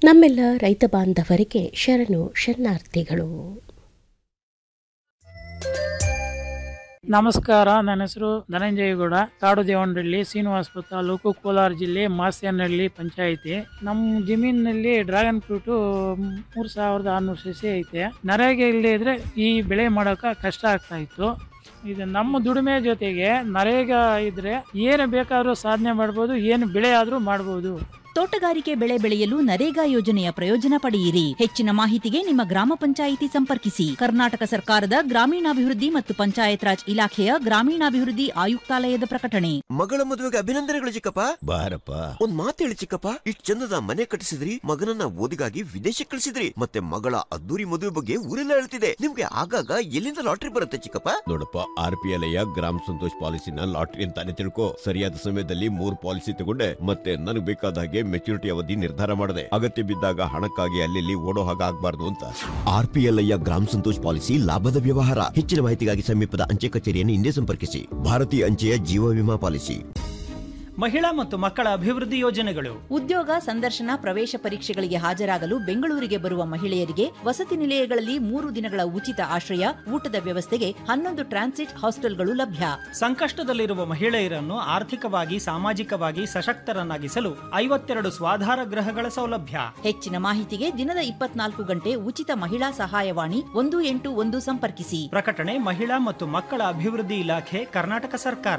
ನಮ್ಮೆಲ್ಲ ರೈತ ಬಾಂಧವರಿಗೆ ಶರಣು ಶರಣಾರ್ಥಿಗಳು ನಮಸ್ಕಾರ ನನ್ನ ಹೆಸರು ಧನಂಜಯಗೌಡ ಕಾಡು ದೇವನಹಳ್ಳಿ ಶ್ರೀನಿವಾಸಪುರ ತಾಲೂಕು ಕೋಲಾರ ಜಿಲ್ಲೆ ಮಾಸ್ಯನಹಳ್ಳಿ ಪಂಚಾಯಿತಿ ನಮ್ಮ ಜಮೀನಿನಲ್ಲಿ ಡ್ರ್ಯಾಗನ್ ಫ್ರೂಟ್ ಮೂರ್ ಸಾವಿರದ ಆರ್ನೂರು ಸಸಿ ಐತೆ ನರೇಗೆ ಇಲ್ಲದೆ ಇದ್ರೆ ಈ ಬೆಳೆ ಮಾಡೋಕೆ ಕಷ್ಟ ಆಗ್ತಾ ಇತ್ತು ಇದು ನಮ್ಮ ದುಡಿಮೆ ಜೊತೆಗೆ ನರೇಗ ಇದ್ರೆ ಏನು ಬೇಕಾದ್ರೂ ಸಾಧನೆ ಮಾಡ್ಬೋದು ಏನು ಬೆಳೆ ಆದ್ರೂ ಮಾಡ್ಬೋದು ತೋಟಗಾರಿಕೆ ಬೆಳೆ ಬೆಳೆಯಲು ನರೇಗಾ ಯೋಜನೆಯ ಪ್ರಯೋಜನ ಪಡೆಯಿರಿ ಹೆಚ್ಚಿನ ಮಾಹಿತಿಗೆ ನಿಮ್ಮ ಗ್ರಾಮ ಪಂಚಾಯಿತಿ ಸಂಪರ್ಕಿಸಿ ಕರ್ನಾಟಕ ಸರ್ಕಾರದ ಗ್ರಾಮೀಣಾಭಿವೃದ್ಧಿ ಮತ್ತು ಪಂಚಾಯತ್ ರಾಜ್ ಇಲಾಖೆಯ ಗ್ರಾಮೀಣಾಭಿವೃದ್ಧಿ ಆಯುಕ್ತಾಲಯದ ಪ್ರಕಟಣೆ ಮಗಳ ಮದುವೆಗೆ ಅಭಿನಂದನೆಗಳು ಚಿಕ್ಕಪ್ಪ ಬಾರಪ್ಪ ಒಂದ್ ಮಾತು ಹೇಳಿ ಚಿಕ್ಕಪ್ಪ ಇಷ್ಟ್ ಚಂದದ ಮನೆ ಕಟ್ಟಿಸಿದ್ರಿ ಮಗನನ್ನ ಓದಿಗಾಗಿ ವಿದೇಶಕ್ಕೆ ಕಳಿಸಿದ್ರಿ ಮತ್ತೆ ಮಗಳ ಅದ್ದೂರಿ ಮದುವೆ ಬಗ್ಗೆ ಊರೆಲ್ಲ ಹೇಳ್ತಿದೆ ನಿಮ್ಗೆ ಆಗಾಗ ಎಲ್ಲಿಂದ ಲಾಟ್ರಿ ಬರುತ್ತೆ ಚಿಕ್ಕಪ್ಪ ನೋಡಪ್ಪ ಆರ್ ಪಿ ಎಲ್ ಗ್ರಾಮ ಸಂತೋಷ್ ಪಾಲಿಸಿನ ಲಾಟ್ರಿ ಅಂತಾನೆ ತಿಳ್ಕೊ ಸರಿಯಾದ ಸಮಯದಲ್ಲಿ ಮೂರ್ ಪಾಲಿಸಿ ತಗೊಂಡೆ ಮತ್ತೆ ನನಗೆ ಬೇಕಾದ ಹಾಗೆ ಮೆಚುರಿಟಿ ಅವಧಿ ನಿರ್ಧಾರ ಮಾಡಿದೆ ಅಗತ್ಯ ಬಿದ್ದಾಗ ಹಣಕ್ಕಾಗಿ ಅಲ್ಲಿ ಓಡೋ ಹಾಗೆ ಆಗ್ಬಾರ್ದು ಅಂತ ಆರ್ ಪಿ ಎಲ್ ಗ್ರಾಮ ಸಂತೋಷ್ ಪಾಲಿಸಿ ಲಾಭದ ವ್ಯವಹಾರ ಹೆಚ್ಚಿನ ಮಾಹಿತಿಗಾಗಿ ಸಮೀಪದ ಅಂಚೆ ಕಚೇರಿಯನ್ನು ಹಿಂದೆ ಸಂಪರ್ಕಿಸಿ ಭಾರತೀಯ ಅಂಚೆಯ ಜೀವ ವಿಮಾ ಪಾಲಿಸಿ ಮಹಿಳಾ ಮತ್ತು ಮಕ್ಕಳ ಅಭಿವೃದ್ಧಿ ಯೋಜನೆಗಳು ಉದ್ಯೋಗ ಸಂದರ್ಶನ ಪ್ರವೇಶ ಪರೀಕ್ಷೆಗಳಿಗೆ ಹಾಜರಾಗಲು ಬೆಂಗಳೂರಿಗೆ ಬರುವ ಮಹಿಳೆಯರಿಗೆ ವಸತಿ ನಿಲಯಗಳಲ್ಲಿ ಮೂರು ದಿನಗಳ ಉಚಿತ ಆಶ್ರಯ ಊಟದ ವ್ಯವಸ್ಥೆಗೆ ಹನ್ನೊಂದು ಟ್ರಾನ್ಸಿಟ್ ಹಾಸ್ಟೆಲ್ಗಳು ಲಭ್ಯ ಸಂಕಷ್ಟದಲ್ಲಿರುವ ಮಹಿಳೆಯರನ್ನು ಆರ್ಥಿಕವಾಗಿ ಸಾಮಾಜಿಕವಾಗಿ ಸಶಕ್ತರನ್ನಾಗಿಸಲು ಐವತ್ತೆರಡು ಸ್ವಾಧಾರ ಗೃಹಗಳ ಸೌಲಭ್ಯ ಹೆಚ್ಚಿನ ಮಾಹಿತಿಗೆ ದಿನದ ಇಪ್ಪತ್ನಾಲ್ಕು ಗಂಟೆ ಉಚಿತ ಮಹಿಳಾ ಸಹಾಯವಾಣಿ ಒಂದು ಎಂಟು ಒಂದು ಸಂಪರ್ಕಿಸಿ ಪ್ರಕಟಣೆ ಮಹಿಳಾ ಮತ್ತು ಮಕ್ಕಳ ಅಭಿವೃದ್ಧಿ ಇಲಾಖೆ ಕರ್ನಾಟಕ ಸರ್ಕಾರ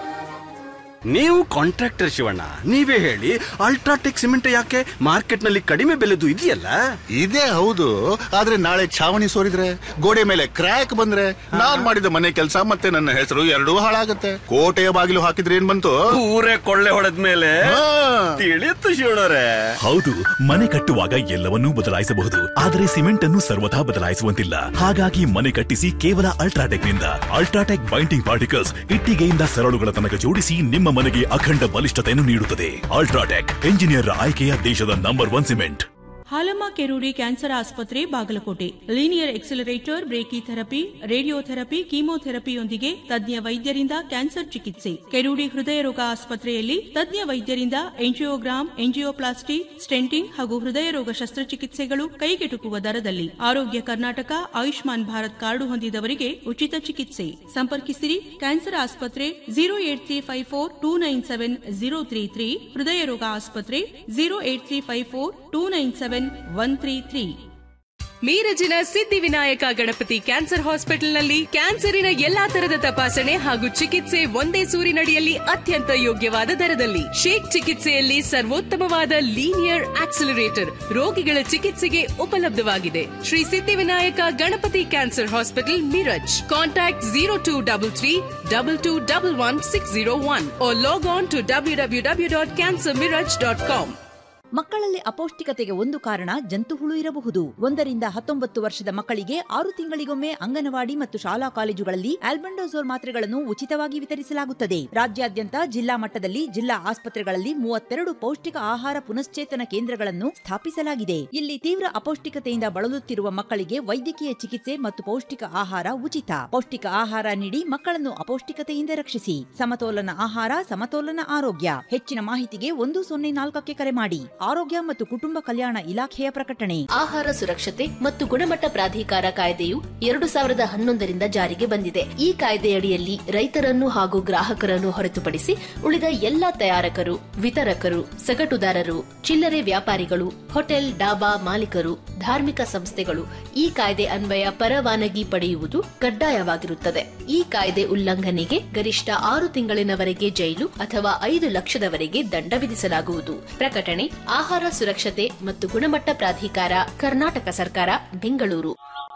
ನೀವು ಕಾಂಟ್ರಾಕ್ಟರ್ ಶಿವಣ್ಣ ನೀವೇ ಹೇಳಿ ಅಲ್ಟ್ರಾಟೆಕ್ ಸಿಮೆಂಟ್ ಯಾಕೆ ಮಾರ್ಕೆಟ್ ನಲ್ಲಿ ಕಡಿಮೆ ಬೆಲೆದು ಇದೆಯಲ್ಲ ಇದೇ ಹೌದು ಆದ್ರೆ ನಾಳೆ ಛಾವಣಿ ಸೋರಿದ್ರೆ ಗೋಡೆ ಮೇಲೆ ಕ್ರ್ಯಾಕ್ ಬಂದ್ರೆ ನಾನ್ ಮಾಡಿದ ಮನೆ ಕೆಲಸ ಮತ್ತೆ ನನ್ನ ಹೆಸರು ಎರಡೂ ಹಾಳಾಗತ್ತೆ ಕೋಟೆಯ ಬಾಗಿಲು ಹಾಕಿದ್ರೆ ಏನ್ ಬಂತು ಊರೇ ಕೊಳ್ಳೆ ಹೊಡೆದ ಮೇಲೆ ತಿಳಿಯುತ್ತು ಶಿವಣ್ಣರೇ ಹೌದು ಮನೆ ಕಟ್ಟುವಾಗ ಎಲ್ಲವನ್ನೂ ಬದಲಾಯಿಸಬಹುದು ಆದರೆ ಸಿಮೆಂಟ್ ಅನ್ನು ಸರ್ವಥಾ ಬದಲಾಯಿಸುವಂತಿಲ್ಲ ಹಾಗಾಗಿ ಮನೆ ಕಟ್ಟಿಸಿ ಕೇವಲ ಅಲ್ಟ್ರಾಟೆಕ್ ನಿಂದ ಅಲ್ಟ್ರಾಟೆಕ್ ಬೈಂಡಿಂಗ್ ಪಾರ್ಟಿಕಲ್ಸ್ ಇಟ್ಟಿಗೆಯಿಂದ ಸರಳುಗಳ ತನಕ ಜೋಡಿಸಿ ನಿಮ್ಮ ಮನೆಗೆ ಅಖಂಡ ಬಲಿಷ್ಠತೆಯನ್ನು ನೀಡುತ್ತದೆ ಅಲ್ಟ್ರಾಟೆಕ್ ಎಂಜಿನಿಯರ್ ಆಯ್ಕೆಯ ದೇಶದ number one cement Halamma Kerudi cancer ಆಸ್ಪತ್ರೆ Bagalkote linear accelerator brachy therapy radiotherapy ಕೀಮೋಥೆರಪಿಯೊಂದಿಗೆ ತಜ್ಞ ವೈದ್ಯರಿಂದ ಕ್ಯಾನ್ಸರ್ ಚಿಕಿತ್ಸೆ ಕೆರೂಡಿ ಹೃದಯ ರೋಗ ಆಸ್ಪತ್ರೆಯಲ್ಲಿ ತಜ್ಞ ವೈದ್ಯರಿಂದ ಎಂಜಿಯೋಗ್ರಾಮ್ ಎಂಜಿಯೋಪ್ಲಾಸ್ಟಿ ಸ್ಟೆಂಟಿಂಗ್ ಹಾಗೂ ಹೃದಯ ರೋಗ ಶಸ್ತ್ರಚಿಕಿತ್ಸೆಗಳು ಕೈಗೆಟುಕುವ ದರದಲ್ಲಿ ಆರೋಗ್ಯ ಕರ್ನಾಟಕ ಆಯುಷ್ಮಾನ್ ಭಾರತ್ ಕಾರ್ಡು ಹೊಂದಿದವರಿಗೆ ಉಚಿತ ಚಿಕಿತ್ಸೆ ಸಂಪರ್ಕಿಸಿರಿ ಕ್ಯಾನ್ಸರ್ ಆಸ್ಪತ್ರೆ zero eight three five four two nine seven zero three three ಹೃದಯ ರೋಗ ಆಸ್ಪತ್ರೆ zero eight three five four two nine seven one three three ಮೀರಜಿನ ಸಿದ್ಧಿವಿನಾಯಕ ಗಣಪತಿ ಕ್ಯಾನ್ಸರ್ ಹಾಸ್ಪಿಟಲ್ನಲ್ಲಿ ಕ್ಯಾನ್ಸರಿನ ಎಲ್ಲಾ ತರದ ತಪಾಸಣೆ ಹಾಗೂ ಚಿಕಿತ್ಸೆ ಒಂದೇ ಸೂರಿನಡಿಯಲ್ಲಿ ಅತ್ಯಂತ ಯೋಗ್ಯವಾದ ದರದಲ್ಲಿ ಶೇಕ್ ಚಿಕಿತ್ಸೆಯಲ್ಲಿ ಸರ್ವೋತ್ತಮವಾದ ಲೀನಿಯರ್ ಆಕ್ಸಿಲರೇಟರ್ ರೋಗಿಗಳ ಚಿಕಿತ್ಸೆಗೆ ಉಪಲಬ್ಧವಾಗಿದೆ Shri Siddhivinayak Ganapati cancer hospital Miraj contact zero two double three double two double one six zero one log on to W W W dot cancer Miraj dot com ಮಕ್ಕಳಲ್ಲಿ ಅಪೌಷ್ಟಿಕತೆಗೆ ಒಂದು ಕಾರಣ ಜಂತು ಹುಳು ಇರಬಹುದು ಒಂದರಿಂದ ಹತ್ತೊಂಬತ್ತು ವರ್ಷದ ಮಕ್ಕಳಿಗೆ ಆರು ತಿಂಗಳಿಗೊಮ್ಮೆ ಅಂಗನವಾಡಿ ಮತ್ತು ಶಾಲಾ ಕಾಲೇಜುಗಳಲ್ಲಿ ಆಲ್ಬೆಂಡೋಸೋಲ್ ಮಾತ್ರೆಗಳನ್ನು ಉಚಿತವಾಗಿ ವಿತರಿಸಲಾಗುತ್ತದೆ ರಾಜ್ಯಾದ್ಯಂತ ಜಿಲ್ಲಾ ಮಟ್ಟದಲ್ಲಿ ಜಿಲ್ಲಾ ಆಸ್ಪತ್ರೆಗಳಲ್ಲಿ ಮೂವತ್ತೆರಡು ಪೌಷ್ಟಿಕ ಆಹಾರ ಪುನಶ್ಚೇತನ ಕೇಂದ್ರಗಳನ್ನು ಸ್ಥಾಪಿಸಲಾಗಿದೆ ಇಲ್ಲಿ ತೀವ್ರ ಅಪೌಷ್ಟಿಕತೆಯಿಂದ ಬಳಲುತ್ತಿರುವ ಮಕ್ಕಳಿಗೆ ವೈದ್ಯಕೀಯ ಚಿಕಿತ್ಸೆ ಮತ್ತು ಪೌಷ್ಟಿಕ ಆಹಾರ ಉಚಿತ ಪೌಷ್ಟಿಕ ಆಹಾರ ನೀಡಿ ಮಕ್ಕಳನ್ನು ಅಪೌಷ್ಟಿಕತೆಯಿಂದ ರಕ್ಷಿಸಿ ಸಮತೋಲನ ಆಹಾರ ಸಮತೋಲನ ಆರೋಗ್ಯ ಹೆಚ್ಚಿನ ಮಾಹಿತಿಗೆ ಒಂದು ಸೊನ್ನೆ ನಾಲ್ಕಕ್ಕೆ ಕರೆ ಮಾಡಿ ಆರೋಗ್ಯ ಮತ್ತು ಕುಟುಂಬ ಕಲ್ಯಾಣ ಇಲಾಖೆಯ ಪ್ರಕಟಣೆ ಆಹಾರ ಸುರಕ್ಷತೆ ಮತ್ತು ಗುಣಮಟ್ಟ ಪ್ರಾಧಿಕಾರ ಕಾಯ್ದೆಯು ಎರಡು ಸಾವಿರದ ಹನ್ನೊಂದರಿಂದ ಜಾರಿಗೆ ಬಂದಿದೆ ಈ ಕಾಯ್ದೆಯಡಿಯಲ್ಲಿ ರೈತರನ್ನು ಹಾಗೂ ಗ್ರಾಹಕರನ್ನು ಹೊರತುಪಡಿಸಿ ಉಳಿದ ಎಲ್ಲಾ ತಯಾರಕರು ವಿತರಕರು ಸಗಟುದಾರರು ಚಿಲ್ಲರೆ ವ್ಯಾಪಾರಿಗಳು ಹೋಟೆಲ್ ಡಾಬಾ ಮಾಲೀಕರು ಧಾರ್ಮಿಕ ಸಂಸ್ಥೆಗಳು ಈ ಕಾಯ್ದೆ ಅನ್ವಯ ಪರವಾನಗಿ ಪಡೆಯುವುದು ಕಡ್ಡಾಯವಾಗಿರುತ್ತದೆ ಈ ಕಾಯ್ದೆ ಉಲ್ಲಂಘನೆಗೆ ಗರಿಷ್ಠ ಆರು ತಿಂಗಳಿನವರೆಗೆ ಜೈಲು ಅಥವಾ ಐದು ಲಕ್ಷದವರೆಗೆ ದಂಡ ವಿಧಿಸಲಾಗುವುದು ಪ್ರಕಟಣೆ ಆಹಾರ ಸುರಕ್ಷತೆ ಮತ್ತು ಗುಣಮಟ್ಟ ಪ್ರಾಧಿಕಾರ ಕರ್ನಾಟಕ ಸರ್ಕಾರ ಬೆಂಗಳೂರು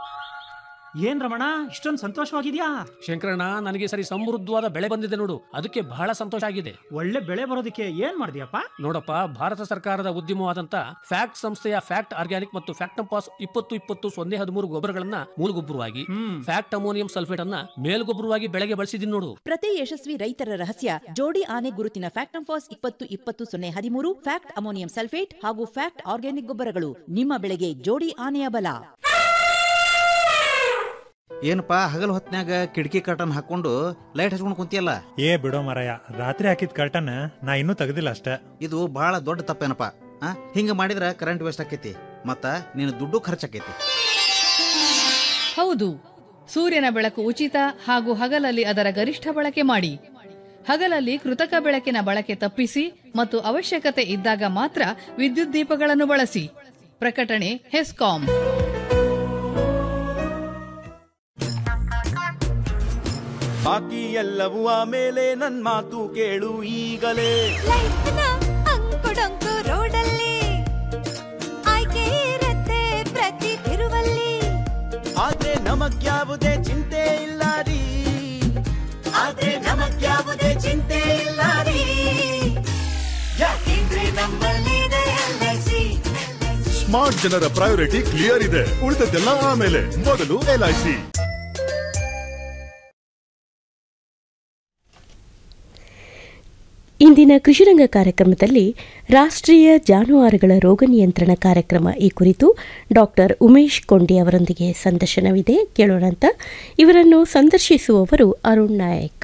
ಏನ್ ರಮಣ ಇಷ್ಟೊಂದು ಸಂತೋಷವಾಗಿದ್ಯಾ ಶಂಕರಣ್ಣ ನನಗೆ ಸರಿ ಸಮೃದ್ಧವಾದ ಬೆಳೆ ಬಂದಿದೆ ನೋಡು ಅದಕ್ಕೆ ಬಹಳ ಸಂತೋಷ ಆಗಿದೆ ಒಳ್ಳೆ ಬೆಳೆ ಬರೋದಕ್ಕೆ ಏನ್ ಮಾಡಿದ್ಯಪ್ಪ ನೋಡಪ್ಪ ಭಾರತ ಸರ್ಕಾರದ ಉದ್ಯಮವಾದಂತ ಫ್ಯಾಕ್ಟ್ ಸಂಸ್ಥೆಯ ಫ್ಯಾಕ್ಟ್ ಆರ್ಗ್ಯಾನಿಕ್ ಮತ್ತು ಫ್ಯಾಕ್ಟಂಪಾಸ್ ಇಪ್ಪತ್ತು ಇಪ್ಪತ್ತು ಸೊನ್ನೆ ಹದಿಮೂರು ಗೊಬ್ಬರಗಳನ್ನ ಮೂಲಗೊಬ್ಬರವಾಗಿ ಫ್ಯಾಕ್ಟ್ ಅಮೋನಿಯಂ ಸಲ್ಫೇಟ್ ಅನ್ನ ಮೇಲ್ಗೊಬ್ಬರವಾಗಿ ಬೆಳೆಗೆ ಬಳಸಿದೀನಿ ನೋಡು ಪ್ರತಿ ಯಶಸ್ವಿ ರೈತರ ರಹಸ್ಯ ಜೋಡಿ ಆನೆ ಗುರುತಿನ ಫ್ಯಾಕ್ಟಂಫಾಸ್ ಇಪ್ಪತ್ತು ಇಪ್ಪತ್ತು ಸೊನ್ನೆ ಹದಿಮೂರು ಫ್ಯಾಕ್ಟ್ ಅಮೋನಿಯಂ ಸಲ್ಫೇಟ್ ಹಾಗೂ ಫ್ಯಾಕ್ಟ್ ಆರ್ಗ್ಯಾನಿಕ್ ಗೊಬ್ಬರಗಳು ನಿಮ್ಮ ಬೆಳೆಗೆ ಜೋಡಿ ಆನೆಯ ಬಲ ಏನಪ್ಪಾ ಹಗಲ್ ಹೊತ್ನ್ಯಾಗ ಕಿಟಕಿ ಕರ್ಟನ್ ಹಾಕೊಂಡು ಲೈಟ್ ಹಚ್ಕೊಂಡು ಕುಂತಿಯಲ್ಲ ಏ ಬಿಡೋ ಮರಯ ರಾತ್ರಿ ಹಾಕಿದ ಕರ್ಟನ್ ನಾ ಇನ್ನೂ ತೆಗ್ದಿಲ್ಲ ಅಷ್ಟೇ ಇದು ಬಹಳ ದೊಡ್ಡ ತಪ್ಪೇನಪ್ಪ ಆ ಹಿಂಗೆ ಮಾಡಿದ್ರೆ ಕರೆಂಟ್ ವೇಸ್ಟ್ ಆಕೈತಿ ಮತ್ತ ನೀನು ದುಡ್ಡು ಖರ್ಚಾಕೈತಿ ಹೌದು ಸೂರ್ಯನ ಬೆಳಕು ಉಚಿತ ಹಾಗೂ ಹಗಲಲ್ಲಿ ಅದರ ಗರಿಷ್ಠ ಬಳಕೆ ಮಾಡಿ ಹಗಲಲ್ಲಿ ಕೃತಕ ಬೆಳಕಿನ ಬಳಕೆ ತಪ್ಪಿಸಿ ಮತ್ತು ಅವಶ್ಯಕತೆ ಇದ್ದಾಗ ಮಾತ್ರ ವಿದ್ಯುತ್ ದೀಪಗಳನ್ನು ಬಳಸಿ ಪ್ರಕಟಣೆ ಹೆಸ್ಕಾಂ ಬಾಕಿ ಎಲ್ಲವೂ ಆಮೇಲೆ ನನ್ ಮಾತು ಕೇಳು ಈಗಲೇ ಅಂಕುಡೊಂಕು ರೋಡಲ್ಲಿ ಆಯ್ಕೆ ಇರತ್ತೆ ಪ್ರತಿ ತಿರುವಲ್ಲಿ ಆದ್ರೆ ನಮಗ್ಯಾವುದೇ ಚಿಂತೆ ಇಲ್ಲ ರೀ ಆದ್ರೆ ನಮಗ್ಯಾವುದೇ ಚಿಂತೆ ಇಲ್ಲ ರೀ ಯಾಕೆಂದ್ರೆ ನಮ್ಮಲ್ಲಿದೆ LIC. ಸ್ಮಾರ್ಟ್ ಜನರ ಪ್ರಯಾರಿಟಿ ಕ್ಲಿಯರ್ ಇದೆ ಉಳಿದದ್ದೆಲ್ಲ ಆಮೇಲೆ ಮೊದಲು ಎಲ್ಐಸಿ ಇಂದಿನ ಕೃಷಿರಂಗ ಕಾರ್ಯಕ್ರಮದಲ್ಲಿ ರಾಷ್ಟ್ರೀಯ ಜಾನುವಾರುಗಳ ರೋಗ ನಿಯಂತ್ರಣ ಕಾರ್ಯಕ್ರಮ ಈ ಕುರಿತು ಡಾಕ್ಟರ್ ಉಮೇಶ್ ಕೊಂಡಿ ಅವರೊಂದಿಗೆ ಸಂದರ್ಶನವಿದೆ ಕೇಳೋಣಂತ ಇವರನ್ನು ಸಂದರ್ಶಿಸುವವರು ಅರುಣ್ ನಾಯಕ್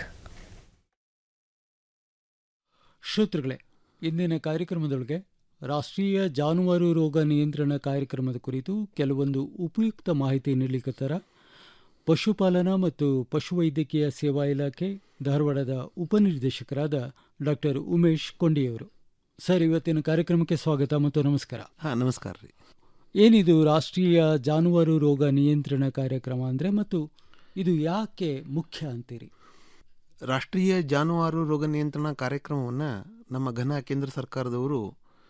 ಶ್ರೋತೃಗಳೇ ಇಂದಿನ ಕಾರ್ಯಕ್ರಮದೊಳಗೆ ರಾಷ್ಟ್ರೀಯ ಜಾನುವಾರು ರೋಗ ನಿಯಂತ್ರಣ ಕಾರ್ಯಕ್ರಮದ ಕುರಿತು ಕೆಲವೊಂದು ಉಪಯುಕ್ತ ಮಾಹಿತಿ ನೀಡಲಿಕ್ಕತ್ತಾರ ಪಶುಪಾಲನಾ ಮತ್ತು ಪಶುವೈದ್ಯಕೀಯ ಸೇವಾ ಇಲಾಖೆ ಧಾರವಾಡದ ಉಪನಿರ್ದೇಶಕರಾದ ಡಾಕ್ಟರ್ ಉಮೇಶ್ ಕೊಂಡಿಯವರು ಸರ್ ಇವತ್ತಿನ ಕಾರ್ಯಕ್ರಮಕ್ಕೆ ಸ್ವಾಗತ ಮತ್ತು ನಮಸ್ಕಾರ ಹಾಂ ನಮಸ್ಕಾರ ರೀ ಏನಿದು ರಾಷ್ಟ್ರೀಯ ಜಾನುವಾರು ರೋಗ ನಿಯಂತ್ರಣ ಕಾರ್ಯಕ್ರಮ ಅಂದರೆ ಮತ್ತು ಇದು ಯಾಕೆ ಮುಖ್ಯ ಅಂತೀರಿ ರಾಷ್ಟ್ರೀಯ ಜಾನುವಾರು ರೋಗ ನಿಯಂತ್ರಣ ಕಾರ್ಯಕ್ರಮವನ್ನು ನಮ್ಮ ಘನ ಕೇಂದ್ರ ಸರ್ಕಾರದವರು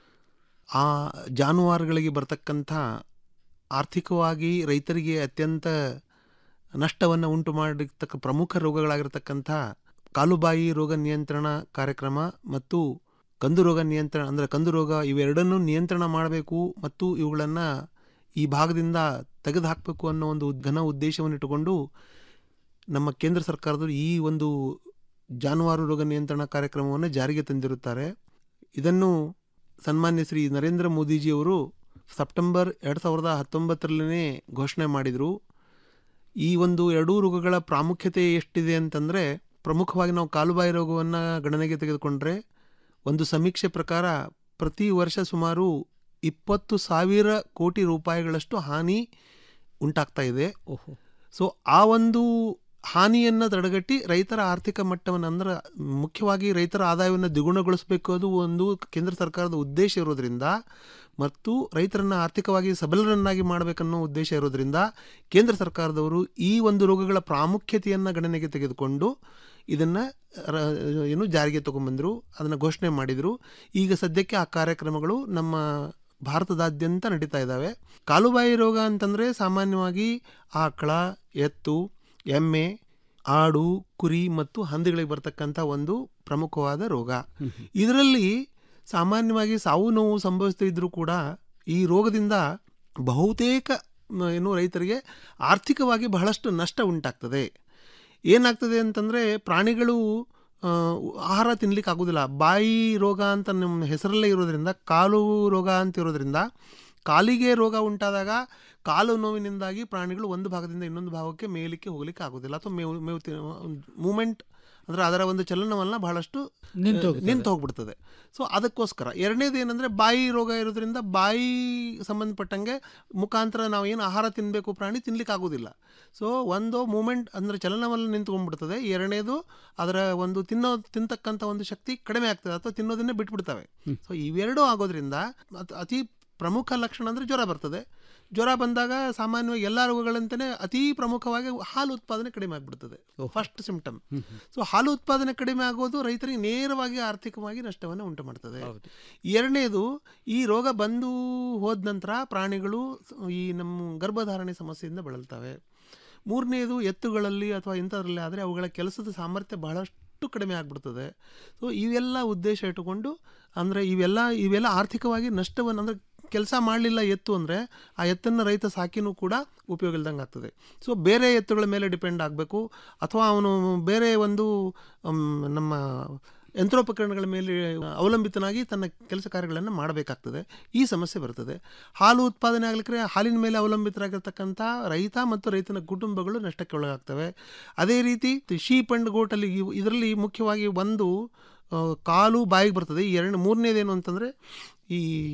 ಆ ಜಾನುವಾರುಗಳಿಗೆ ಬರ್ತಕ್ಕಂಥ ಆರ್ಥಿಕವಾಗಿ ರೈತರಿಗೆ ಅತ್ಯಂತ ನಷ್ಟವನ್ನು ಉಂಟು ಮಾಡಿರ್ತಕ್ಕ ಪ್ರಮುಖ ರೋಗಗಳಾಗಿರ್ತಕ್ಕಂಥ ಕಾಲುಬಾಯಿ ರೋಗ ನಿಯಂತ್ರಣ ಕಾರ್ಯಕ್ರಮ ಮತ್ತು ಕಂದು ರೋಗ ನಿಯಂತ್ರಣ ಅಂದರೆ ಕಂದು ರೋಗ ಇವೆರಡನ್ನೂ ನಿಯಂತ್ರಣ ಮಾಡಬೇಕು ಮತ್ತು ಇವುಗಳನ್ನು ಈ ಭಾಗದಿಂದ ತೆಗೆದು ಹಾಕಬೇಕು ಅನ್ನೋ ಒಂದು ಘನ ಉದ್ದೇಶವನ್ನು ಇಟ್ಟುಕೊಂಡು ನಮ್ಮ ಕೇಂದ್ರ ಸರ್ಕಾರದವರು ಈ ಒಂದು ಜಾನುವಾರು ರೋಗ ನಿಯಂತ್ರಣ ಕಾರ್ಯಕ್ರಮವನ್ನು ಜಾರಿಗೆ ತಂದಿರುತ್ತಾರೆ ಇದನ್ನು ಸನ್ಮಾನ್ಯ ಶ್ರೀ ನರೇಂದ್ರ ಮೋದಿಜಿಯವರು ಸೆಪ್ಟೆಂಬರ್ ಎರಡು ಸಾವಿರದ ಹತ್ತೊಂಬತ್ತರಲ್ಲೇ ಘೋಷಣೆ ಮಾಡಿದರು ಈ ಒಂದು ಎರಡೂ ರೋಗಗಳ ಪ್ರಾಮುಖ್ಯತೆ ಎಷ್ಟಿದೆ ಅಂತಂದರೆ ಪ್ರಮುಖವಾಗಿ ನಾವು ಕಾಲುಬಾಯಿ ರೋಗವನ್ನು ಗಣನೆಗೆ ತೆಗೆದುಕೊಂಡ್ರೆ ಒಂದು ಸಮೀಕ್ಷೆ ಪ್ರಕಾರ ಪ್ರತಿ ವರ್ಷ ಸುಮಾರು ಇಪ್ಪತ್ತು ಸಾವಿರ ಕೋಟಿ ರೂಪಾಯಿಗಳಷ್ಟು ಹಾನಿ ಉಂಟಾಗ್ತಾ ಇದೆ ಸೊ ಆ ಒಂದು ಹಾನಿಯನ್ನು ತಡೆಗಟ್ಟಿ ರೈತರ ಆರ್ಥಿಕ ಮಟ್ಟವನ್ನು ಅಂದ್ರೆ ಮುಖ್ಯವಾಗಿ ರೈತರ ಆದಾಯವನ್ನು ದ್ವಿಗುಣಗೊಳಿಸಬೇಕು ಅದು ಒಂದು ಕೇಂದ್ರ ಸರ್ಕಾರದ ಉದ್ದೇಶ ಇರೋದ್ರಿಂದ ಮತ್ತು ರೈತರನ್ನು ಆರ್ಥಿಕವಾಗಿ ಸಬಲರನ್ನಾಗಿ ಮಾಡಬೇಕನ್ನೋ ಉದ್ದೇಶ ಇರೋದ್ರಿಂದ ಕೇಂದ್ರ ಸರ್ಕಾರದವರು ಈ ಒಂದು ರೋಗಗಳ ಪ್ರಾಮುಖ್ಯತೆಯನ್ನು ಗಣನೆಗೆ ತೆಗೆದುಕೊಂಡು ಇದನ್ನು ಏನು ಜಾರಿಗೆ ತಗೊಂಬಂದರು ಅದನ್ನು ಘೋಷಣೆ ಮಾಡಿದರು ಈಗ ಸದ್ಯಕ್ಕೆ ಆ ಕಾರ್ಯಕ್ರಮಗಳು ನಮ್ಮ ಭಾರತದಾದ್ಯಂತ ನಡೀತಾ ಇದ್ದಾವೆ ಕಾಲುಬಾಯಿ ರೋಗ ಅಂತಂದರೆ ಸಾಮಾನ್ಯವಾಗಿ ಆಕಳ ಎತ್ತು ಎಮ್ಮೆ ಆಡು ಕುರಿ ಮತ್ತು ಹಂದಿಗಳಿಗೆ ಬರ್ತಕ್ಕಂಥ ಒಂದು ಪ್ರಮುಖವಾದ ರೋಗ ಇದರಲ್ಲಿ ಸಾಮಾನ್ಯವಾಗಿ ಸಾವು ನೋವು ಸಂಭವಿಸ್ತಿದ್ರೂ ಕೂಡ ಈ ರೋಗದಿಂದ ಬಹುತೇಕ ಮ, ಏನು ರೈತರಿಗೆ ಆರ್ಥಿಕವಾಗಿ ಬಹಳಷ್ಟು ನಷ್ಟ ಉಂಟಾಗ್ತದೆ ಏನಾಗ್ತದೆ ಅಂತಂದರೆ ಪ್ರಾಣಿಗಳು ಆ, ಆಹಾರ ತಿನ್ಲಿಕ್ಕೆ ಆಗೋದಿಲ್ಲ ಬಾಯಿ ರೋಗ ಅಂತ ನಮ್ಮ ಹೆಸರಲ್ಲೇ ಇರೋದ್ರಿಂದ ಕಾಲು ರೋಗ ಅಂತ ಇರೋದ್ರಿಂದ ಕಾಲಿಗೆ ರೋಗ ಉಂಟಾದಾಗ ಕಾಲು ನೋವಿನಿಂದಾಗಿ ಪ್ರಾಣಿಗಳು ಒಂದು ಭಾಗದಿಂದ ಇನ್ನೊಂದು ಭಾಗಕ್ಕೆ ಮೇಯಲಿಕ್ಕೆ ಹೋಗ್ಲಿಕ್ಕೆ ಆಗೋದಿಲ್ಲ ಅಥವಾ ಮೇವು ಮೇವು ಮೂಮೆಂಟ್ ಅಂದರೆ ಅದರ ಒಂದು ಚಲನವನ್ನ ಬಹಳಷ್ಟು ನಿಂತು ಹೋಗ್ತದೆ. ನಿಂತು ಹೋಗ್ಬಿಡ್ತದೆ ಸೊ ಅದಕ್ಕೋಸ್ಕರ ಎರಡನೇದು ಏನಂದರೆ ಬಾಯಿ ರೋಗ ಇರೋದ್ರಿಂದ ಬಾಯಿ ಸಂಬಂಧಪಟ್ಟಂಗೆ ಮುಖಾಂತರ ನಾವು ಏನು ಆಹಾರ ತಿನ್ನಬೇಕು ಪ್ರಾಣಿ ತಿನ್ಲಿಕ್ಕೆ ಆಗೋದಿಲ್ಲ ಸೊ ಒಂದು ಮೂಮೆಂಟ್ ಅಂದರೆ ಚಲನವಲ್ಲ ನಿಂತ್ಕೊಂಡ್ಬಿಡ್ತದೆ ಎರಡನೇದು ಅದರ ಒಂದು ತಿನ್ನೋ ತಿಂತಕ್ಕಂಥ ಒಂದು ಶಕ್ತಿ ಕಡಿಮೆ ಆಗ್ತದೆ ಅಥವಾ ತಿನ್ನೋದನ್ನೇ ಬಿಟ್ಬಿಡ್ತವೆ ಸೊ ಇವೆರಡೂ ಆಗೋದ್ರಿಂದ ಅತ್- ಅತಿ ಪ್ರಮುಖ ಲಕ್ಷಣ ಅಂದರೆ ಜ್ವರ ಬರ್ತದೆ ಜ್ವರ ಬಂದಾಗ ಸಾಮಾನ್ಯವಾಗಿ ಎಲ್ಲ ರೋಗಗಳಂತೆಯೇ ಅತಿ ಪ್ರಮುಖವಾಗಿ ಹಾಲು ಉತ್ಪಾದನೆ ಕಡಿಮೆ ಆಗಿಬಿಡ್ತದೆ ಫಸ್ಟ್ ಸಿಂಪ್ಟಮ್ ಸೊ ಹಾಲು ಉತ್ಪಾದನೆ ಕಡಿಮೆ ಆಗೋದು ರೈತರಿಗೆ ನೇರವಾಗಿ ಆರ್ಥಿಕವಾಗಿ ನಷ್ಟವನ್ನು ಉಂಟು ಮಾಡ್ತದೆ ಎರಡನೇದು ಈ ರೋಗ ಬಂದು ಹೋದ ನಂತರ ಪ್ರಾಣಿಗಳು ಈ ನಮ್ಮ ಗರ್ಭಧಾರಣೆ ಸಮಸ್ಯೆಯಿಂದ ಬಳಲ್ತವೆ ಮೂರನೇದು ಎತ್ತುಗಳಲ್ಲಿ ಅಥವಾ ಇಂಥದ್ರಲ್ಲಿ ಆದರೆ ಅವುಗಳ ಕೆಲಸದ ಸಾಮರ್ಥ್ಯ ಬಹಳಷ್ಟು ಕಡಿಮೆ ಆಗಿಬಿಡ್ತದೆ ಸೊ ಇವೆಲ್ಲ ಉದ್ದೇಶ ಇಟ್ಟುಕೊಂಡು ಅಂದರೆ ಇವೆಲ್ಲ ಇವೆಲ್ಲ ಆರ್ಥಿಕವಾಗಿ ನಷ್ಟವನ್ನು ಅಂದರೆ ಕೆಲಸ ಮಾಡಲಿಲ್ಲ ಎತ್ತು ಅಂದರೆ ಆ ಎತ್ತನ್ನು ರೈತ ಸಾಕಿನೂ ಕೂಡ ಉಪಯೋಗ ಇಲ್ದಂಗೆ ಆಗ್ತದೆ ಸೊ ಬೇರೆ ಎತ್ತುಗಳ ಮೇಲೆ ಡಿಪೆಂಡ್ ಆಗಬೇಕು ಅಥವಾ ಅವನು ಬೇರೆ ಒಂದು ಮ್, ನಮ್ಮ ಯಂತ್ರೋಪಕರಣಗಳ ಮೇಲೆ ಅವಲಂಬಿತನಾಗಿ ತನ್ನ ಕೆಲಸ ಕಾರ್ಯಗಳನ್ನು ಮಾಡಬೇಕಾಗ್ತದೆ ಈ ಸಮಸ್ಯೆ ಬರ್ತದೆ ಹಾಲು ಉತ್ಪಾದನೆ ಆಗಲಿಕ್ಕೆ ಹಾಲಿನ ಮೇಲೆ ಅವಲಂಬಿತರಾಗಿರ್ತಕ್ಕಂಥ ರೈತ ಮತ್ತು ರೈತನ ಕುಟುಂಬಗಳು ನಷ್ಟಕ್ಕೆ ಒಳಗಾಗ್ತವೆ ಅದೇ ರೀತಿ ಶೀಪ್ ಅಂಡ್ ಗೋಟಲ್ಲಿ ಇದರಲ್ಲಿ ಮುಖ್ಯವಾಗಿ ಒಂದು ಆ, ಕಾಲು ಬಾಯಿಗೆ ಬರ್ತದೆ ಈ ಎರಡು ಮೂರನೇದೇನು ಅಂತಂದರೆ ಈ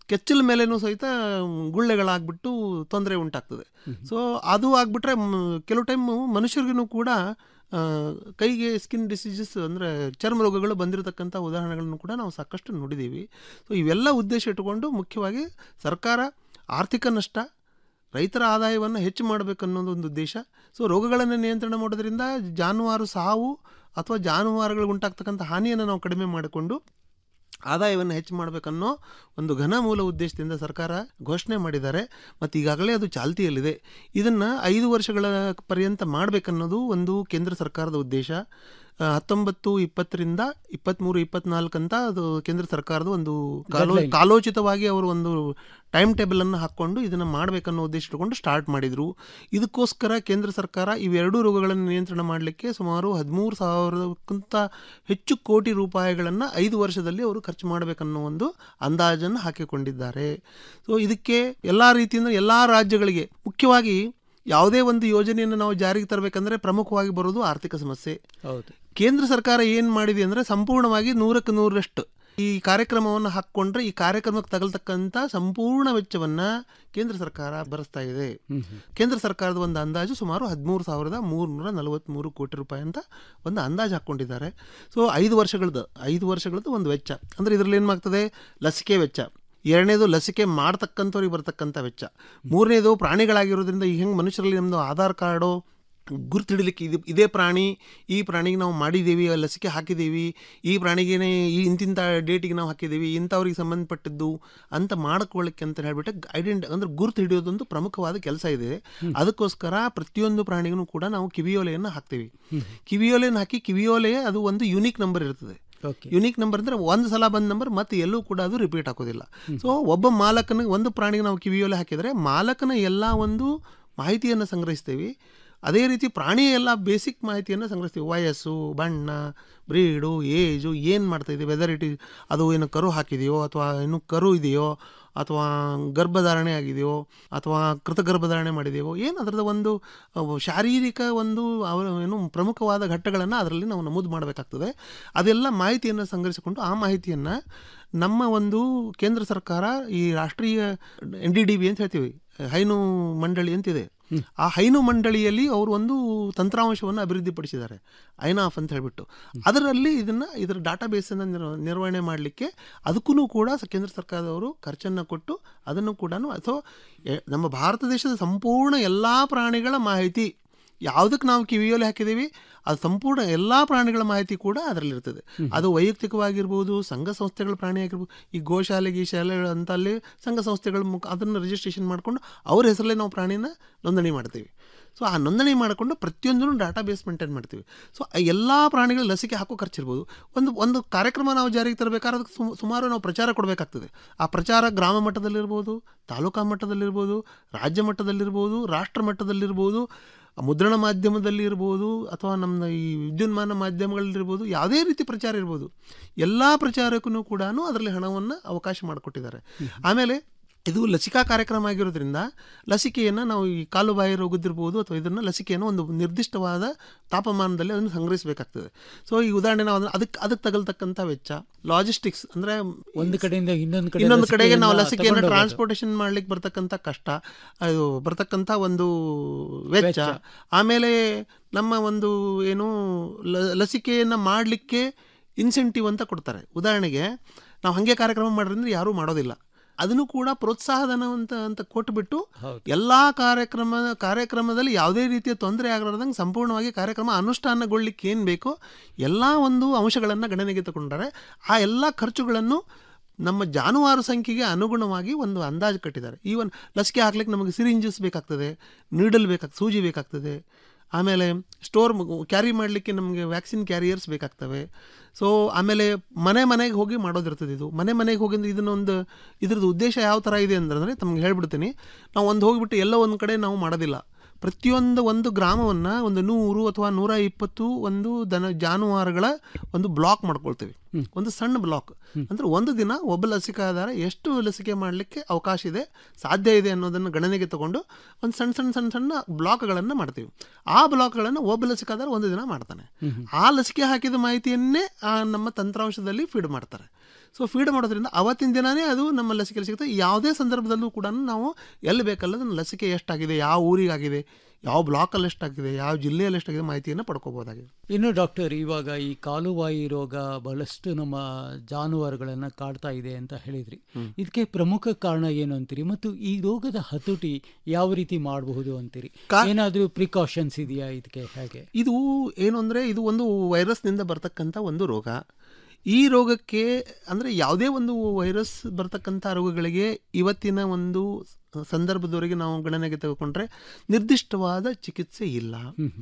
ಕೆಚ್ಚಲ ಮೇಲೇನೂ ಸಹಿತ ಗುಳ್ಳೆಗಳಾಗ್ಬಿಟ್ಟು ತೊಂದರೆ ಉಂಟಾಗ್ತದೆ ಸೊ ಅದು ಆಗ್ಬಿಟ್ರೆ ಮ್, ಕೆಲವು ಟೈಮ್ ಮನುಷ್ಯರಿಗೂ ಕೂಡ ಆ, ಕೈಗೆ ಸ್ಕಿನ್ ಡಿಸೀಸಸ್ ಅಂದರೆ ಚರ್ಮ ರೋಗಗಳು ಬಂದಿರತಕ್ಕಂಥ ಉದಾಹರಣೆಗಳನ್ನು ಕೂಡ ನಾವು ಸಾಕಷ್ಟು ನೋಡಿದ್ದೀವಿ ಸೊ ಇವೆಲ್ಲ ಉದ್ದೇಶ ಇಟ್ಟುಕೊಂಡು ಮುಖ್ಯವಾಗಿ ಸರ್ಕಾರ ಆರ್ಥಿಕ ನಷ್ಟ ರೈತರ ಆದಾಯವನ್ನು ಹೆಚ್ಚು ಮಾಡಬೇಕು ಅನ್ನೋದು ಒಂದು ಉದ್ದೇಶ ಸೊ ರೋಗಗಳನ್ನು ನಿಯಂತ್ರಣ ಮಾಡೋದ್ರಿಂದ ಜಾನುವಾರು ಸಾವು ಅಥವಾ ಜಾನುವಾರುಗಳಿಗೆ ಉಂಟಾಗ್ತಕ್ಕಂಥ ಹಾನಿಯನ್ನು ನಾವು ಕಡಿಮೆ ಮಾಡಿಕೊಂಡು ಆದಾಯವನ್ನು ಹೆಚ್ಚು ಮಾಡಬೇಕನ್ನೋ ಒಂದು ಘನ ಮೂಲ ಉದ್ದೇಶದಿಂದ ಸರ್ಕಾರ ಘೋಷಣೆ ಮಾಡಿದ್ದಾರೆ ಮತ್ತು ಈಗಾಗಲೇ ಅದು ಚಾಲ್ತಿಯಲ್ಲಿದೆ ಇದನ್ನು ಐದು ವರ್ಷಗಳ ಪರ್ಯಂತ ಮಾಡಬೇಕನ್ನೋದು ಒಂದು ಕೇಂದ್ರ ಸರ್ಕಾರದ ಉದ್ದೇಶ ಆ, ಹತ್ತೊಂಬತ್ತು ಇಪ್ಪತ್ತರಿಂದ ಇಪ್ಪತ್ತ್ಮೂರು ಇಪ್ಪತ್ನಾಲ್ಕು ಅಂತ ಅದು ಕೇಂದ್ರ ಸರ್ಕಾರದ ಒಂದು ಕಾಲೋ Deadline. ಕಾಲೋಚಿತವಾಗಿ ಅವರು ಒಂದು ಟೈಮ್ ಟೇಬಲನ್ನು ಹಾಕ್ಕೊಂಡು ಇದನ್ನು ಮಾಡಬೇಕನ್ನೋ ಉದ್ದೇಶ ಇಟ್ಕೊಂಡು ಸ್ಟಾರ್ಟ್ ಮಾಡಿದರು ಇದಕ್ಕೋಸ್ಕರ ಕೇಂದ್ರ ಸರ್ಕಾರ ಇವೆರಡೂ ರೋಗಗಳನ್ನು ನಿಯಂತ್ರಣ ಮಾಡಲಿಕ್ಕೆ ಸುಮಾರು ಹದಿಮೂರು ಸಾವಿರಕ್ಕಿಂತ ಹೆಚ್ಚು ಕೋಟಿ ರೂಪಾಯಿಗಳನ್ನು ಐದು ವರ್ಷದಲ್ಲಿ ಅವರು ಖರ್ಚು ಮಾಡಬೇಕನ್ನೋ ಒಂದು ಅಂದಾಜನ್ನು ಹಾಕಿಕೊಂಡಿದ್ದಾರೆ ಸೊ ಇದಕ್ಕೆ ಎಲ್ಲ ರೀತಿಯಿಂದ ಎಲ್ಲ ರಾಜ್ಯಗಳಿಗೆ ಮುಖ್ಯವಾಗಿ ಯಾವುದೇ ಒಂದು ಯೋಜನೆಯನ್ನು ನಾವು ಜಾರಿಗೆ ತರಬೇಕಂದ್ರೆ ಪ್ರಮುಖವಾಗಿ ಬರೋದು ಆರ್ಥಿಕ ಸಮಸ್ಯೆ ಹೌದು ಕೇಂದ್ರ ಸರ್ಕಾರ ಏನು ಮಾಡಿದೆ ಅಂದರೆ ಸಂಪೂರ್ಣವಾಗಿ ನೂರಕ್ಕೆ ನೂರರಷ್ಟು ಈ ಕಾರ್ಯಕ್ರಮವನ್ನು ಹಾಕ್ಕೊಂಡ್ರೆ ಈ ಕಾರ್ಯಕ್ರಮಕ್ಕೆ ತಗಲ್ತಕ್ಕಂಥ ಸಂಪೂರ್ಣ ವೆಚ್ಚವನ್ನು ಕೇಂದ್ರ ಸರ್ಕಾರ ಭರಿಸ್ತಾ ಇದೆ ಕೇಂದ್ರ ಸರ್ಕಾರದ ಒಂದು ಅಂದಾಜು ಸುಮಾರು ಹದಿಮೂರು ಸಾವಿರದ ಮೂರುನೂರ ನಲವತ್ತ್ಮೂರು ಕೋಟಿ ರೂಪಾಯಿ ಅಂತ ಒಂದು ಅಂದಾಜು ಹಾಕ್ಕೊಂಡಿದ್ದಾರೆ ಸೊ ಐದು ವರ್ಷಗಳದ್ದು ಐದು ವರ್ಷಗಳದ್ದು ಒಂದು ವೆಚ್ಚ ಅಂದರೆ ಇದರಲ್ಲಿ ಏನಾಗ್ತದೆ ಲಸಿಕೆ ವೆಚ್ಚ ಎರಡನೇದು ಲಸಿಕೆ ಮಾಡ್ತಕ್ಕಂಥವ್ರಿಗೆ ಬರ್ತಕ್ಕಂಥ ವೆಚ್ಚ ಮೂರನೇದು ಪ್ರಾಣಿಗಳಾಗಿರೋದ್ರಿಂದ ಈಗ ಹೆಂಗೆ ಮನುಷ್ಯರಲ್ಲಿ ನಮ್ಮದು ಆಧಾರ್ ಕಾರ್ಡು ಗುರ್ತಿಡಲಿಕ್ಕೆ ಇದು ಇದೇ ಪ್ರಾಣಿ ಈ ಪ್ರಾಣಿಗೆ ನಾವು ಮಾಡಿದ್ದೀವಿ ಆ ಲಸಿಕೆ ಹಾಕಿದ್ದೀವಿ ಈ ಪ್ರಾಣಿಗೇನೆ ಈ ಇಂತಿಂಥ ಡೇಟಿಗೆ ನಾವು ಹಾಕಿದ್ದೀವಿ ಇಂಥವ್ರಿಗೆ ಸಂಬಂಧಪಟ್ಟಿದ್ದು ಅಂತ ಮಾಡ್ಕೊಳ್ಳಿಕ್ಕೆ ಅಂತ ಹೇಳ್ಬಿಟ್ಟು ಐಡೆಂಟಿ ಅಂದರೆ ಗುರ್ತು ಹಿಡಿಯೋದೊಂದು ಪ್ರಮುಖವಾದ ಕೆಲಸ ಇದೆ ಅದಕ್ಕೋಸ್ಕರ ಪ್ರತಿಯೊಂದು ಪ್ರಾಣಿಗೂ ಕೂಡ ನಾವು ಕಿವಿಯೋಲೆಯನ್ನು ಹಾಕ್ತೀವಿ ಕಿವಿಯೋಲೆಯನ್ನು ಹಾಕಿ ಕಿವಿಯೋಲೆ ಅದು ಒಂದು ಯುನೀಕ್ ನಂಬರ್ ಇರ್ತದೆ ಯುನೀಕ್ ನಂಬರ್ ಅಂದರೆ ಒಂದು ಸಲ ಬಂದ ನಂಬರ್ ಮತ್ತೆ ಎಲ್ಲೂ ಕೂಡ ಅದು ರಿಪೀಟ್ ಆಗೋದಿಲ್ಲ ಸೊ ಒಬ್ಬ ಮಾಲಕನ ಒಂದು ಪ್ರಾಣಿಗೆ ನಾವು ಕಿವಿಯೋಲೆ ಹಾಕಿದರೆ ಮಾಲಕನ ಎಲ್ಲ ಒಂದು ಮಾಹಿತಿಯನ್ನು ಸಂಗ್ರಹಿಸ್ತೀವಿ ಅದೇ ರೀತಿ ಪ್ರಾಣಿಯ ಎಲ್ಲ ಬೇಸಿಕ್ ಮಾಹಿತಿಯನ್ನು ಸಂಗ್ರಹಿಸ್ತೀವಿ ವಯಸ್ಸು ಬಣ್ಣ ಬ್ರೀಡು ಏಜು ಏನು ಮಾಡ್ತಾ ಇದೆ ವೆದರ್ ಇಟ್ ಅದು ಏನು ಕರು ಹಾಕಿದೆಯೋ ಅಥವಾ ಇನ್ನು ಕರು ಇದೆಯೋ ಅಥವಾ ಗರ್ಭಧಾರಣೆ ಆಗಿದೆಯೋ ಅಥವಾ ಕೃತಗರ್ಭಧಾರಣೆ ಮಾಡಿದೆಯೋ ಏನು ಅದರದ ಒಂದು ಅವು ಶಾರೀರಿಕ ಒಂದು ಅವರ ಏನು ಪ್ರಮುಖವಾದ ಘಟ್ಟಗಳನ್ನು ಅದರಲ್ಲಿ ನಾವು ನಮೂದು ಮಾಡಬೇಕಾಗ್ತದೆ ಅದೆಲ್ಲ ಮಾಹಿತಿಯನ್ನು ಸಂಗ್ರಹಿಸಿಕೊಂಡು ಆ ಮಾಹಿತಿಯನ್ನು ನಮ್ಮ ಒಂದು ಕೇಂದ್ರ ಸರ್ಕಾರ ಈ ರಾಷ್ಟ್ರೀಯ ಎನ್ ಡಿ ಡಿ ಬಿ ಅಂತ ಹೇಳ್ತೀವಿ ಹೈನು ಮಂಡಳಿ ಅಂತಿದೆ ಆ ಹೈನು ಮಂಡಳಿಯಲ್ಲಿ ಅವರು ಒಂದು ತಂತ್ರಾಂಶವನ್ನು ಅಭಿವೃದ್ಧಿಪಡಿಸಿದ್ದಾರೆ ಐನಾಫ್ ಅಂತ ಹೇಳ್ಬಿಟ್ಟು ಅದರಲ್ಲಿ ಇದನ್ನು ಇದರ ಡಾಟಾ ಬೇಸನ್ನು ನಿರ್ ನಿರ್ವಹಣೆ ಮಾಡಲಿಕ್ಕೆ ಅದಕ್ಕೂ ಕೂಡ ಸ- ಕೇಂದ್ರ ಸರ್ಕಾರದವರು ಖರ್ಚನ್ನು ಕೊಟ್ಟು ಅದನ್ನು ಕೂಡ ಅಥವಾ ಎ- ನಮ್ಮ ಭಾರತ ದೇಶದ ಸಂಪೂರ್ಣ ಎಲ್ಲ ಪ್ರಾಣಿಗಳ ಮಾಹಿತಿ ಯಾವುದಕ್ಕೆ ನಾವು ಕಿವಿಯೋಲೆ ಹಾಕಿದ್ದೀವಿ ಅದು ಸಂಪೂರ್ಣ ಎಲ್ಲ ಪ್ರಾಣಿಗಳ ಮಾಹಿತಿ ಕೂಡ ಅದರಲ್ಲಿ ಇರ್ತದೆ ಅದು ವೈಯಕ್ತಿಕವಾಗಿರ್ಬೋದು ಸಂಘ ಸಂಸ್ಥೆಗಳ ಪ್ರಾಣಿ ಆಗಿರ್ಬೋದು ಈ ಗೋಶಾಲೆ ಗೀಶಾಲೆ ಅಂತ ಅಲ್ಲಿ ಸಂಘ ಸಂಸ್ಥೆಗಳ ಮುಖ ಅದನ್ನು ರಿಜಿಸ್ಟ್ರೇಷನ್ ಮಾಡಿಕೊಂಡು ಅವ್ರ ಹೆಸರಲ್ಲೇ ನಾವು ಪ್ರಾಣಿನ ನೋಂದಣಿ ಮಾಡ್ತೀವಿ ಸೊ ಆ ನೋಂದಣಿ ಮಾಡಿಕೊಂಡು ಪ್ರತಿಯೊಂದನ್ನು ಡಾಟಾ ಬೇಸ್ ಮೇಂಟೈನ್ ಮಾಡ್ತೀವಿ ಸೊ ಎಲ್ಲ ಪ್ರಾಣಿಗಳ ಲಸಿಕೆ ಹಾಕೋ ಖರ್ಚಿರ್ಬೋದು ಒಂದು ಒಂದು ಕಾರ್ಯಕ್ರಮ ನಾವು ಜಾರಿಗೆ ತರಬೇಕಾದ್ರೆ ಅದಕ್ಕೆ ಸುಮ್- ಸುಮಾರು ನಾವು ಪ್ರಚಾರ ಕೊಡಬೇಕಾಗ್ತದೆ ಆ ಪ್ರಚಾರ ಗ್ರಾಮ ಮಟ್ಟದಲ್ಲಿರ್ಬೋದು ತಾಲೂಕಾ ಮಟ್ಟದಲ್ಲಿರ್ಬೋದು ರಾಜ್ಯ ಮಟ್ಟದಲ್ಲಿರ್ಬೋದು ರಾಷ್ಟ್ರ ಮಟ್ಟದಲ್ಲಿರ್ಬೋದು ಮುದ್ರಣ ಮಾಧ್ಯಮದಲ್ಲಿ ಇರ್ಬೋದು ಅಥವಾ ನಮ್ಮ ಈ ವಿದ್ಯುನ್ಮಾನ ಮಾಧ್ಯಮಗಳಲ್ಲಿರ್ಬೋದು ಯಾವುದೇ ರೀತಿ ಪ್ರಚಾರ ಇರ್ಬೋದು ಎಲ್ಲ ಪ್ರಚಾರಕ್ಕೂ ಕೂಡ ಅದರಲ್ಲಿ ಹಣವನ್ನು ಅವಕಾಶ ಮಾಡಿಕೊಟ್ಟಿದ್ದಾರೆ ಆಮೇಲೆ ಇದು ಲಸಿಕಾ ಕಾರ್ಯಕ್ರಮ ಆಗಿರೋದ್ರಿಂದ ಲಸಿಕೆಯನ್ನು ನಾವು ಈ ಕಾಲು ಬಾಯಿ ರೋಗದಿರ್ಬೋದು ಅಥವಾ ಇದನ್ನು ಲಸಿಕೆಯನ್ನು ಒಂದು ನಿರ್ದಿಷ್ಟವಾದ ತಾಪಮಾನದಲ್ಲಿ ಅದನ್ನು ಸಂಗ್ರಹಿಸಬೇಕಾಗ್ತದೆ ಸೊ ಈ ಉದಾಹರಣೆ ನಾವು ಅದನ್ನ- ಅದಕ್ಕೆ ಅದಕ್ಕೆ ತಗಲ್ತಕ್ಕಂಥ ವೆಚ್ಚ ಲಾಜಿಸ್ಟಿಕ್ಸ್ ಅಂದರೆ ಒಂದು ಕಡೆಯಿಂದ ಇನ್ನೊಂದು ಕಡೆ ಇನ್ನೊಂದು ಕಡೆಗೆ ನಾವು ಲಸಿಕೆಯನ್ನ ಲಸಿಕೆಯನ್ನು ತಗೊಂಡು ಹೋಗೋದು. ಟ್ರಾನ್ಸ್ಪೋರ್ಟೇಷನ್ ಮಾಡ್ಲಿಕ್ಕೆ ಬರ್ತಕ್ಕಂಥ ಕಷ್ಟ ಅದು ಬರ್ತಕ್ಕಂಥ ಒಂದು ವೆಚ್ಚ ವೆಚ್ಚ. ಆಮೇಲೆ ನಮ್ಮ ಒಂದು ಏನು ಲ- ಲಸಿಕೆಯನ್ನು ಮಾಡಲಿಕ್ಕೆ ಇನ್ಸೆಂಟಿವ್ ಅಂತ ಕೊಡ್ತಾರೆ ಉದಾಹರಣೆಗೆ ನಾವು ಹಾಗೆ ಕಾರ್ಯಕ್ರಮ ಮಾಡಿದ್ರೆ ಯಾರೂ ಮಾಡೋದಿಲ್ಲ ಅದನ್ನು ಕೂಡ ಪ್ರೋತ್ಸಾಹಧನ ಅಂತ ಅಂತ ಕೊಟ್ಬಿಟ್ಟು ಎಲ್ಲ ಕಾರ್ಯಕ್ರಮ ಕಾರ್ಯಕ್ರಮದಲ್ಲಿ ಯಾವುದೇ ರೀತಿಯ ತೊಂದರೆ ಆಗಲಾರ್ದಂಗೆ ಸಂಪೂರ್ಣವಾಗಿ ಕಾರ್ಯಕ್ರಮ ಅನುಷ್ಠಾನಗೊಳ್ಳಿಕ್ಕೆ ಏನು ಬೇಕೋ ಎಲ್ಲ ಒಂದು ಅಂಶಗಳನ್ನು ಗಣನೆಗೆ ತಗೊಂಡರೆ ಆ ಎಲ್ಲ ಖರ್ಚುಗಳನ್ನು ನಮ್ಮ ಜಾನುವಾರು ಸಂಖ್ಯೆಗೆ ಅನುಗುಣವಾಗಿ ಒಂದು ಅಂದಾಜು ಕಟ್ಟಿದ್ದಾರೆ ಈವನ್ ಲಸಿಕೆ ಹಾಕ್ಲಿಕ್ಕೆ ನಮಗೆ ಸಿರಿಂಜಸ್ ಬೇಕಾಗ್ತದೆ ನೀಡಲ್ ಬೇಕಾಗ್ತದೆ ಸೂಜಿ ಬೇಕಾಗ್ತದೆ ಆಮೇಲೆ ಸ್ಟೋರ್ ಕ್ಯಾರಿ ಮಾಡಲಿಕ್ಕೆ ನಮಗೆ ವ್ಯಾಕ್ಸಿನ್ ಕ್ಯಾರಿಯರ್ಸ್ ಬೇಕಾಗ್ತವೆ ಸೊ ಆಮೇಲೆ ಮನೆ ಮನೆಗೆ ಹೋಗಿ ಮಾಡೋದಿರ್ತದೆ ಇದು ಮನೆ ಮನೆಗೆ ಹೋಗಿ ಅಂದ್ರೆ ಇದನ್ನೊಂದು ಇದ್ರದ್ದು ಉದ್ದೇಶ ಯಾವ ಥರ ಇದೆ ಅಂದ್ರೆ ತಮ್ಗೆ ಹೇಳ್ಬಿಡ್ತೀನಿ ನಾವು ಒಂದು ಹೋಗಿಬಿಟ್ಟು ಎಲ್ಲೋ ಒಂದು ಕಡೆ ನಾವು ಮಾಡೋದಿಲ್ಲ ಪ್ರತಿಯೊಂದು ಒಂದು ಗ್ರಾಮವನ್ನು ಒಂದು ನೂರು ಅಥವಾ ನೂರ ಇಪ್ಪತ್ತು ಒಂದು ದನ ಜಾನುವಾರುಗಳ ಒಂದು ಬ್ಲಾಕ್ ಮಾಡ್ಕೊಳ್ತೀವಿ ಒಂದು ಸಣ್ಣ ಬ್ಲಾಕ್ ಅಂದರೆ ಒಂದು ದಿನ ಒಬ್ಬ ಲಸಿಕೆ ಆಧಾರ ಎಷ್ಟು ಲಸಿಕೆ ಮಾಡಲಿಕ್ಕೆ ಅವಕಾಶ ಇದೆ ಸಾಧ್ಯ ಇದೆ ಅನ್ನೋದನ್ನು ಗಣನೆಗೆ ತಗೊಂಡು ಒಂದು ಸಣ್ಣ ಸಣ್ಣ ಸಣ್ಣ ಸಣ್ಣ ಬ್ಲಾಕ್ಗಳನ್ನು ಮಾಡ್ತೀವಿ ಆ ಬ್ಲಾಕ್ಗಳನ್ನು ಒಬ್ಬ ಲಸಿಕೆ ಆಧಾರ ಒಂದು ದಿನ ಮಾಡ್ತಾನೆ ಆ ಲಸಿಕೆ ಹಾಕಿದ ಮಾಹಿತಿಯನ್ನೇ ಆ ನಮ್ಮ ತಂತ್ರಾಂಶದಲ್ಲಿ ಫೀಡ್ ಮಾಡ್ತಾರೆ ಸೊ ಫೀಡ್ ಮಾಡೋದ್ರಿಂದ ಅವತ್ತಿನ ದಿನವೇ ಅದು ನಮ್ಮ ಲಸಿಕೆ ಸಿಗುತ್ತೆ ಯಾವುದೇ ಸಂದರ್ಭದಲ್ಲೂ ಕೂಡ ನಾವು ಎಲ್ಲಿ ಬೇಕಲ್ಲ ಲಸಿಕೆ ಎಷ್ಟಾಗಿದೆ ಯಾವ ಊರಿಗಾಗಿದೆ ಯಾವ ಬ್ಲಾಕಲ್ಲಿ ಎಷ್ಟಾಗಿದೆ ಯಾವ ಜಿಲ್ಲೆಯಲ್ಲಿ ಎಷ್ಟಾಗಿದೆ ಮಾಹಿತಿಯನ್ನು ಪಡ್ಕೋಬೋದಾಗಿದೆ ಇನ್ನು ಡಾಕ್ಟರ್ ಇವಾಗ ಈ ಕಾಲುಬಾಯಿ ರೋಗ ಬಹಳಷ್ಟು ನಮ್ಮ ಜಾನುವಾರುಗಳನ್ನು ಕಾಡ್ತಾ ಇದೆ ಅಂತ ಹೇಳಿದ್ರಿ ಇದಕ್ಕೆ ಪ್ರಮುಖ ಕಾರಣ ಏನು ಅಂತೀರಿ ಮತ್ತು ಈ ರೋಗದ ಹತೋಟಿ ಯಾವ ರೀತಿ ಮಾಡಬಹುದು ಅಂತೀರಿ ಏನಾದರೂ ಪ್ರಿಕಾಷನ್ಸ್ ಇದೆಯಾ ಇದಕ್ಕೆ ಹೇಗೆ ಇದು ಏನು ಅಂದರೆ ಇದು ಒಂದು ವೈರಸ್ನಿಂದ ಬರ್ತಕ್ಕಂಥ ಒಂದು ರೋಗ ಈ ರೋಗಕ್ಕೆ ಅಂದರೆ ಯಾವುದೇ ಒಂದು ವೈರಸ್ ಬರ್ತಕ್ಕಂಥ ರೋಗಗಳಿಗೆ ಇವತ್ತಿನ ಒಂದು ಸಂದರ್ಭದವರೆಗೆ ನಾವು ಗಣನೆಗೆ ತೆಗೆದುಕೊಂಡ್ರೆ ನಿರ್ದಿಷ್ಟವಾದ ಚಿಕಿತ್ಸೆ ಇಲ್ಲ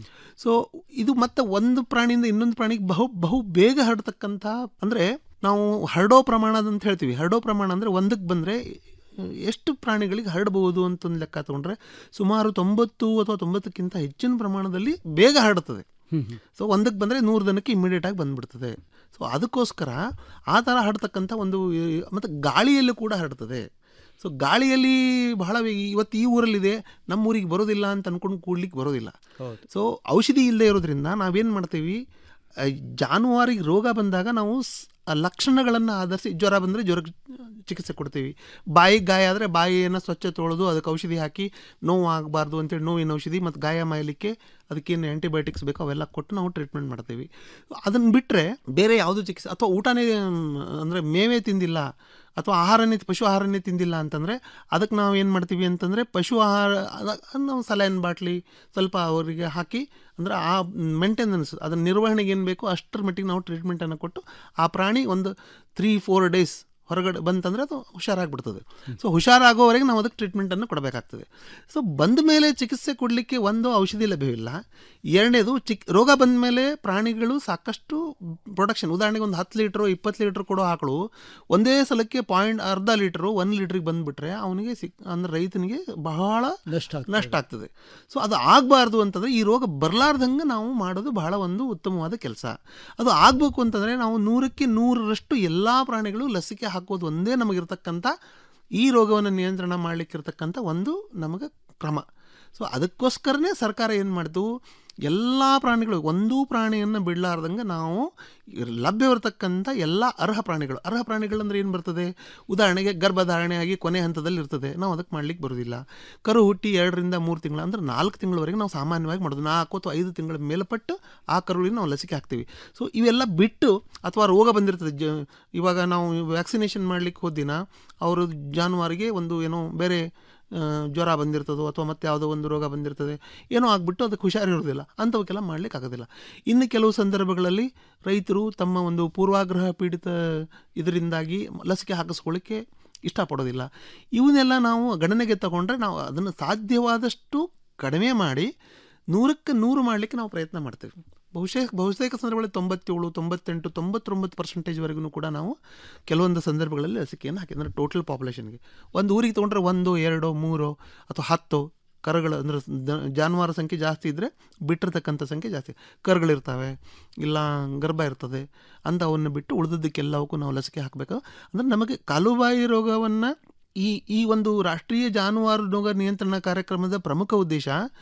ಸೊ ಇದು ಮತ್ತೆ ಒಂದು ಪ್ರಾಣಿಯಿಂದ ಇನ್ನೊಂದು ಪ್ರಾಣಿಗೆ ಬಹು ಬಹು ಬೇಗ ಹರಡ್ತಕ್ಕಂಥ ಅಂದರೆ ನಾವು ಹರಡೋ ಪ್ರಮಾಣ ಅಂತ ಹೇಳ್ತೀವಿ ಹರಡೋ ಪ್ರಮಾಣ ಅಂದರೆ ಒಂದಕ್ಕೆ ಬಂದರೆ ಎಷ್ಟು ಪ್ರಾಣಿಗಳಿಗೆ ಹರಡಬಹುದು ಅಂತ ಒಂದು ಲೆಕ್ಕ ತಗೊಂಡ್ರೆ ಸುಮಾರು ತೊಂಬತ್ತು ಅಥವಾ ತೊಂಬತ್ತಕ್ಕಿಂತ ಹೆಚ್ಚಿನ ಪ್ರಮಾಣದಲ್ಲಿ ಬೇಗ ಹರಡುತ್ತದೆ ಸೊ ಒಂದಕ್ಕೆ ಬಂದರೆ ನೂರು ದಿನಕ್ಕೆ ಇಮಿಡಿಯೇಟ್ ಆಗಿ ಬಂದ್ಬಿಡ್ತದೆ ಸೊ ಅದಕ್ಕೋಸ್ಕರ ಆ ಥರ ಹರಡ್ತಕ್ಕಂಥ ಒಂದು ಮತ್ತು ಗಾಳಿಯಲ್ಲೂ ಕೂಡ ಹರಡ್ತದೆ ಸೊ ಗಾಳಿಯಲ್ಲಿ ಬಹಳ ವೇಗ ಇವತ್ತು ಈ ಊರಲ್ಲಿದೆ ನಮ್ಮ ಊರಿಗೆ ಬರೋದಿಲ್ಲ ಅಂತ ಅನ್ಕೊಂಡು ಕೂಡ್ಲಿಕ್ಕೆ ಬರೋದಿಲ್ಲ ಹೌದು. ಸೊ ಔಷಧಿ ಇಲ್ಲದೆ ಇರೋದ್ರಿಂದ ನಾವೇನು ಮಾಡ್ತೀವಿ ಆ, ಜಾನುವಾರಿಗೆ ರೋಗ ಬಂದಾಗ ನಾವು ಸ್- ಆ ಲಕ್ಷಣಗಳನ್ನು ಆಧರಿಸಿ ಜ್ವರ ಬಂದರೆ ಜ್ವರಕ್ಕೆ ಚಿಕಿತ್ಸೆ ಕೊಡ್ತೀವಿ ಬಾಯಿಗೆ ಗಾಯ ಆದರೆ ಬಾಯಿಯನ್ನು ಸ್ವಚ್ಛ ತೊಳೆದು ಅದಕ್ಕೆ ಔಷಧಿ ಹಾಕಿ ನೋವು ಆಗಬಾರ್ದು ಅಂತೇಳಿ ನೋವಿನ ಔಷಧಿ ಮತ್ತು ಗಾಯ ಮಾಯಲಿಕ್ಕೆ ಅದಕ್ಕೇನು ಆ್ಯಂಟಿಬಯೋಟಿಕ್ಸ್ ಬೇಕೋ ಅವೆಲ್ಲ ಕೊಟ್ಟು ನಾವು ಟ್ರೀಟ್ಮೆಂಟ್ ಮಾಡ್ತೀವಿ ಅದನ್ನು ಬಿಟ್ಟರೆ ಬೇರೆ ಯಾವುದೂ ಚಿಕಿತ್ಸೆ ಅಥವಾ ಊಟನೇ ಅಂದರೆ ಮೇವೇ ತಿಂದಿಲ್ಲ ಅಥವಾ ಆಹಾರನೇ ಪಶು ಆಹಾರನೇ ತಿಂದಿಲ್ಲ ಅಂತಂದರೆ ಅದಕ್ಕೆ ನಾವು ಏನು ಮಾಡ್ತೀವಿ ಅಂತಂದರೆ ಪಶು ಆಹಾರ ಅದ- ನಾವು ಸಲೈನ್ ಬಾಟ್ಲಿ ಸ್ವಲ್ಪ ಅವರಿಗೆ ಹಾಕಿ ಅಂದರೆ ಆ ಮೇಂಟೆನೆನ್ಸ್ ಅದನ್ನ ನಿರ್ವಹಣೆಗೆ ಏನು ಬೇಕೋ ಅಷ್ಟರ ಮಟ್ಟಿಗೆ ನಾವು ಟ್ರೀಟ್ಮೆಂಟನ್ನು ಕೊಟ್ಟು ಆ ಪ್ರಾಣಿ ಒಂದು ತ್ರೀ ಫೋರ್ ಡೇಸ್ ಹೊರಗಡೆ ಬಂತಂದರೆ ಅದು ಹುಷಾರಾಗ್ಬಿಡ್ತದೆ ಸೊ ಹುಷಾರಾಗೋವರೆಗೆ ನಾವು ಅದಕ್ಕೆ ಟ್ರೀಟ್ಮೆಂಟನ್ನು ಕೊಡಬೇಕಾಗ್ತದೆ ಸೊ ಬಂದ ಮೇಲೆ ಚಿಕಿತ್ಸೆ ಕೊಡಲಿಕ್ಕೆ ಒಂದು ಔಷಧಿ ಲಭ್ಯವಿಲ್ಲ ಎರಡನೇದು ಚಿಕ್ ರೋಗ ಬಂದ ಮೇಲೆ ಪ್ರಾಣಿಗಳು ಸಾಕಷ್ಟು ಪ್ರೊಡಕ್ಷನ್ ಉದಾಹರಣೆಗೆ ಒಂದು ಹತ್ತು ಲೀಟ್ರು ಇಪ್ಪತ್ತು ಲೀಟ್ರ್ ಕೊಡೋ ಆಕಳು ಒಂದೇ ಸಲಕ್ಕೆ ಪಾಯಿಂಟ್ ಅರ್ಧ ಲೀಟ್ರು ಒಂದು ಲೀಟ್ರಿಗೆ ಬಂದುಬಿಟ್ರೆ ಅವನಿಗೆ ಸಿಕ್ ಅಂದರೆ ರೈತನಿಗೆ ಬಹಳ ನಷ್ಟ ನಷ್ಟ ಆಗ್ತದೆ ಸೊ ಅದು ಆಗಬಾರ್ದು ಅಂತಂದರೆ ಈ ರೋಗ ಬರಲಾರ್ದಂಗೆ ನಾವು ಮಾಡೋದು ಬಹಳ ಒಂದು ಉತ್ತಮವಾದ ಕೆಲಸ ಅದು ಆಗಬೇಕು ಅಂತಂದರೆ ನಾವು ನೂರಕ್ಕೆ ನೂರರಷ್ಟು ಎಲ್ಲ ಪ್ರಾಣಿಗಳು ಲಸಿಕೆ ಹಾಕೋದು ಒಂದೇ ನಮಗಿರ್ತಕ್ಕಂಥ ಈ ರೋಗವನ್ನು ನಿಯಂತ್ರಣ ಮಾಡಲಿಕ್ಕಿರ್ತಕ್ಕಂಥ ಒಂದು ನಮಗೆ ಕ್ರಮ ಸೊ ಅದಕ್ಕೋಸ್ಕರನೇ ಸರ್ಕಾರ ಏನು ಮಾಡಿತು ಎಲ್ಲ ಪ್ರಾಣಿಗಳು ಒಂದೂ ಪ್ರಾಣಿಯನ್ನು ಬಿಡಲಾರ್ದಂಗೆ ನಾವು ಲಭ್ಯವಿರತಕ್ಕಂಥ ಎಲ್ಲ ಅರ್ಹ ಪ್ರಾಣಿಗಳು ಅರ್ಹ ಪ್ರಾಣಿಗಳಂದ್ರೆ ಏನು ಬರ್ತದೆ ಉದಾಹರಣೆಗೆ ಗರ್ಭಧಾರಣೆ ಆಗಿ ಕೊನೆ ಹಂತದಲ್ಲಿ ಇರ್ತದೆ ನಾವು ಅದಕ್ಕೆ ಮಾಡ್ಲಿಕ್ಕೆ ಬರೋದಿಲ್ಲ ಕರು ಹುಟ್ಟಿ ಎರಡರಿಂದ ಮೂರು ತಿಂಗಳು ಅಂದ್ರೆ ನಾಲ್ಕು ತಿಂಗಳವರೆಗೆ ನಾವು ಸಾಮಾನ್ಯವಾಗಿ ಮಾಡೋದು ನಾಲ್ಕು ಅಥವಾ ಐದು ತಿಂಗಳ ಮೇಲ್ಪಟ್ಟು ಆ ಕರುವಿಗೆ ನಾವು ಲಸಿಕೆ ಹಾಕ್ತೀವಿ ಸೊ ಇವೆಲ್ಲ ಬಿಟ್ಟು ಅಥವಾ ರೋಗ ಬಂದಿರ್ತದೆ ಜ ಇವಾಗ ನಾವು ವ್ಯಾಕ್ಸಿನೇಷನ್ ಮಾಡ್ಲಿಕ್ಕೆ ಹೋದಿನ ಅವರು ಜಾನುವಾರಿಗೆ ಒಂದು ಏನೋ ಬೇರೆ ಆ, ಜ್ವರ ಬಂದಿರ್ತದೋ ಅಥವಾ ಮತ್ತೆ ಯಾವುದೋ ಒಂದು ರೋಗ ಬಂದಿರ್ತದೆ ಏನೋ ಆಗ್ಬಿಟ್ಟು ಅದಕ್ಕೆ ಹುಷಾರಿರೋದಿಲ್ಲ ಅಂಥವಕ್ಕೆಲ್ಲ ಮಾಡ್ಲಿಕ್ಕೆ ಆಗೋದಿಲ್ಲ ಇನ್ನು ಕೆಲವು ಸಂದರ್ಭಗಳಲ್ಲಿ ರೈತರು ತಮ್ಮ ಒಂದು ಪೂರ್ವಾಗ್ರಹ ಪೀಡಿತ ಇದರಿಂದಾಗಿ ಲಸಿಕೆ ಹಾಕಿಸ್ಕೊಳ್ಳಿಕ್ಕೆ ಇಷ್ಟಪಡೋದಿಲ್ಲ ಇವನ್ನೆಲ್ಲ ನಾವು ಗಣನೆಗೆ ತಗೊಂಡ್ರೆ ನಾವು ಅದನ್ನು ಸಾಧ್ಯವಾದಷ್ಟು ಕಡಿಮೆ ಮಾಡಿ ನೂರಕ್ಕೆ ನೂರು ಮಾಡಲಿಕ್ಕೆ ನಾವು ಪ್ರಯತ್ನ ಮಾಡ್ತೇವೆ ಬಹುಶಃ ಬಹುತೇಕ ಸಂದರ್ಭಗಳಲ್ಲಿ ತೊಂಬತ್ತೇಳು ತೊಂಬತ್ತೆಂಟು ತೊಂಬತ್ತೊಂಬತ್ತು ಪರ್ಸೆಂಟೇಜ್ವರೆಗೂ ಕೂಡ ನಾವು ಕೆಲವೊಂದು ಸಂದರ್ಭಗಳಲ್ಲಿ ಲಸಿಕೆಯನ್ನು ಹಾಕಿ ಅಂದರೆ ಟೋಟಲ್ ಪಾಪ್ಯುಲೇಷನ್ಗೆ ಒಂದು ಊರಿಗೆ ತೊಗೊಂಡ್ರೆ ಒಂದು ಎರಡು ಮೂರು ಅಥವಾ ಹತ್ತು ಕರುಗಳು ಅಂದರೆ ದ- ಜಾನುವಾರು ಸಂಖ್ಯೆ ಜಾಸ್ತಿ ಇದ್ದರೆ ಬಿಟ್ಟಿರ್ತಕ್ಕಂಥ ಸಂಖ್ಯೆ ಜಾಸ್ತಿ ಕರುಗಳಿರ್ತವೆ ಇಲ್ಲ ಗರ್ಭ ಇರ್ತದೆ ಅಂಥವನ್ನು ಬಿಟ್ಟು ಉಳಿದದ್ದಕ್ಕೆಲ್ಲವಕ್ಕೂ ನಾವು ಲಸಿಕೆ ಹಾಕಬೇಕು ಅಂದರೆ ನಮಗೆ ಕಾಲುಬಾಯಿ ರೋಗವನ್ನು ಈ ಈ ಒಂದು ರಾಷ್ಟ್ರೀಯ ಜಾನುವಾರು ರೋಗ ನಿಯಂತ್ರಣ ಕಾರ್ಯಕ್ರಮದ ಪ್ರಮುಖ ಉದ್ದೇಶ